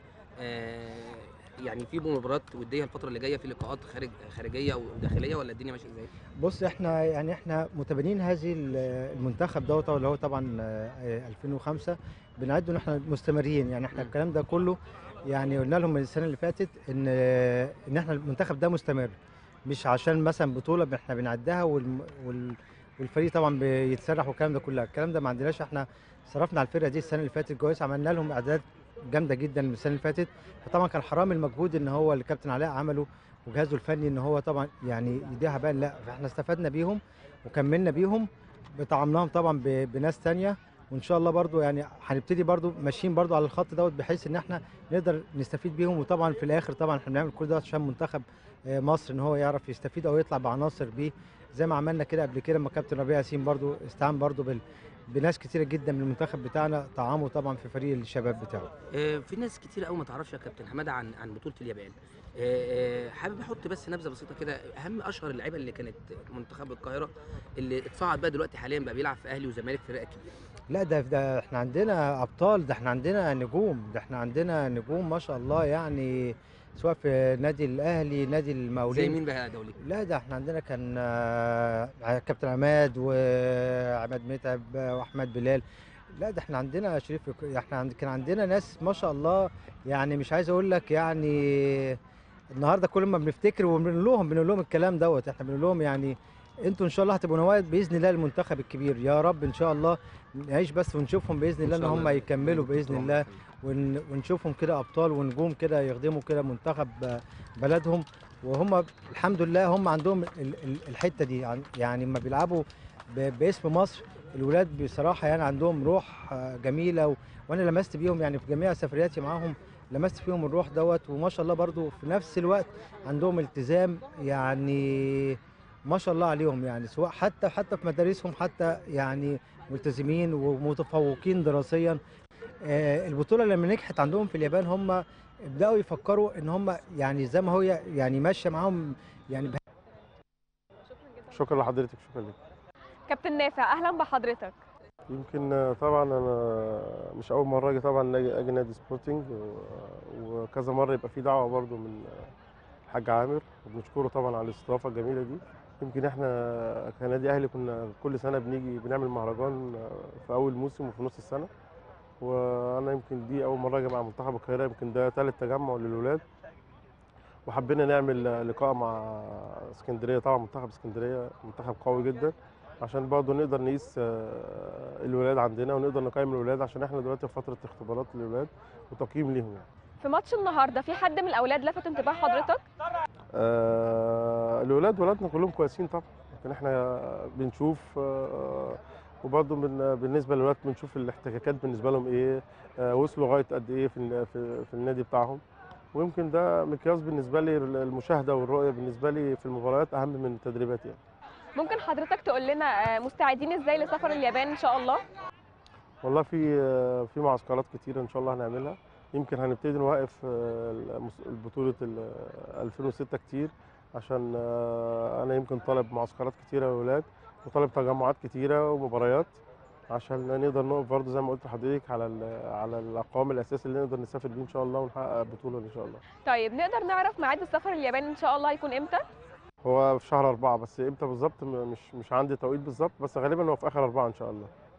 آه يعني في مباريات وديه الفتره اللي جايه في لقاءات خارج خارجيه وداخليه ولا الدنيا ماشيه ازاي؟ بص احنا يعني احنا متبنين هذه ال- المنتخب دوت اللي هو طبعا آه، 2005 بنعد ان احنا مستمرين يعني احنا مم. الكلام ده كله يعني قلنا لهم من السنه اللي فاتت ان ان احنا المنتخب ده مستمر مش عشان مثلا بطوله احنا بنعدها والم- وال والفريق طبعا بيتسرح والكلام ده كله الكلام ده ما عندناش احنا صرفنا على الفرقه دي السنه اللي فاتت كويس عملنا لهم اعداد جامده جدا السنه اللي فاتت فطبعا كان حرام المجهود ان هو اللي كابتن علاء عمله وجهازه الفني ان هو طبعا يعني يديها بقى لا فاحنا استفدنا بيهم وكملنا بيهم بطعمناهم طبعا ب- بناس تانية وان شاء الله برضو يعني هنبتدي برضو ماشيين برضو على الخط دوت بحيث ان احنا نقدر نستفيد بيهم وطبعا في الاخر طبعا احنا بنعمل كل ده عشان منتخب آه، مصر ان هو يعرف يستفيد او يطلع بعناصر بيه زي ما عملنا كده قبل كده لما كابتن ربيع ياسين برضو استعان برضو بال بناس كتيره جدا من المنتخب بتاعنا طعموا طبعا في فريق الشباب بتاعه آه في ناس كتير قوي ما تعرفش يا كابتن حماده عن عن بطوله اليابان آه آه، حابب احط بس نبذه بسيطه كده اهم اشهر اللعيبه اللي كانت منتخب القاهره اللي اتصعد بقى دلوقتي حاليا بقى بيلعب في اهلي وزمالك فرق كبيره لا ده ده احنا عندنا ابطال ده احنا عندنا نجوم ده احنا عندنا نجوم ما شاء الله يعني سواء في نادي الاهلي نادي زي المقاولين مين بقى يا دولي؟ لا ده احنا عندنا كان آه، كابتن عماد وعماد متعب واحمد بلال لا ده احنا عندنا شريف احنا عند كان عندنا ناس ما شاء الله يعني مش عايز اقول لك يعني النهارده كل ما بنفتكر وبنقول لهم بنقول لهم الكلام دوت احنا بنقول لهم يعني انتوا ان شاء الله هتبقوا نواه باذن الله المنتخب الكبير يا رب ان شاء الله نعيش بس ونشوفهم باذن الله ان هم يكملوا باذن الله ون- ونشوفهم كده ابطال ونجوم كده يخدموا كده منتخب آه، بلدهم وهم الحمد لله هم عندهم ال- ال- الحته دي عن- يعني لما بيلعبوا ب- باسم مصر الولاد بصراحه يعني عندهم روح آه، جميله و... وانا لمست بيهم يعني في جميع سفرياتي معاهم لمست فيهم الروح دوت وما شاء الله برضو في نفس الوقت عندهم التزام يعني ما شاء الله عليهم يعني سواء حتى حتى في مدارسهم حتى يعني ملتزمين ومتفوقين دراسيا آه، البطوله لما نجحت عندهم في اليابان هم بداوا يفكروا ان هم يعني زي ما هو يعني ماشيه معاهم يعني شكرا لحضرتك شكرا لك كابتن نافع اهلا بحضرتك يمكن طبعا انا مش اول مره اجي طبعا اجي, أجي نادي سبورتنج و- وكذا مره يبقى في دعوه برضو من الحاج عامر وبنشكره طبعا على الاستضافه الجميله دي يمكن احنا كنادي اهلي كنا كل سنه بنيجي بنعمل مهرجان في اول موسم وفي نص السنه وانا يمكن دي اول مره اجي مع منتخب القاهره يمكن ده ثالث تجمع للولاد وحبينا نعمل لقاء مع اسكندريه طبعا منتخب اسكندريه منتخب قوي جدا عشان برضه نقدر نقيس آه، الولاد عندنا ونقدر نقيم الولاد عشان احنا دلوقتي في فتره اختبارات للولاد وتقييم ليهم يعني. في ماتش النهارده في حد من الاولاد لفت انتباه حضرتك آه، الولاد ولادنا كلهم كويسين طبعا لكن احنا بنشوف آه، وبرضه من بالنسبه للولاد بنشوف الاحتكاكات بالنسبه لهم ايه آه، وصلوا لغايه قد ايه في الن- في, في النادي بتاعهم ويمكن ده مقياس بالنسبه لي المشاهده والرؤيه بالنسبه لي في المباريات اهم من التدريبات يعني ممكن حضرتك تقول لنا آه، مستعدين ازاي لسفر اليابان ان شاء الله والله في في معسكرات كتيرة إن شاء الله هنعملها يمكن هنبتدي نوقف آه، المس- البطولة ال 2006 كتير عشان آه، أنا يمكن طالب معسكرات كتيرة للولاد وطالب تجمعات كتيرة ومباريات عشان نقدر نقف برضه زي ما قلت لحضرتك على ال- على الأقوام الأساسي اللي نقدر نسافر بيه إن شاء الله ونحقق بطولة إن شاء الله طيب نقدر نعرف ميعاد السفر اليابان ان شاء الله هيكون امتى هو في شهر أربعة بس إمتى بالظبط م- مش مش عندي توقيت بالظبط بس غالبا هو في آخر أربعة إن شاء الله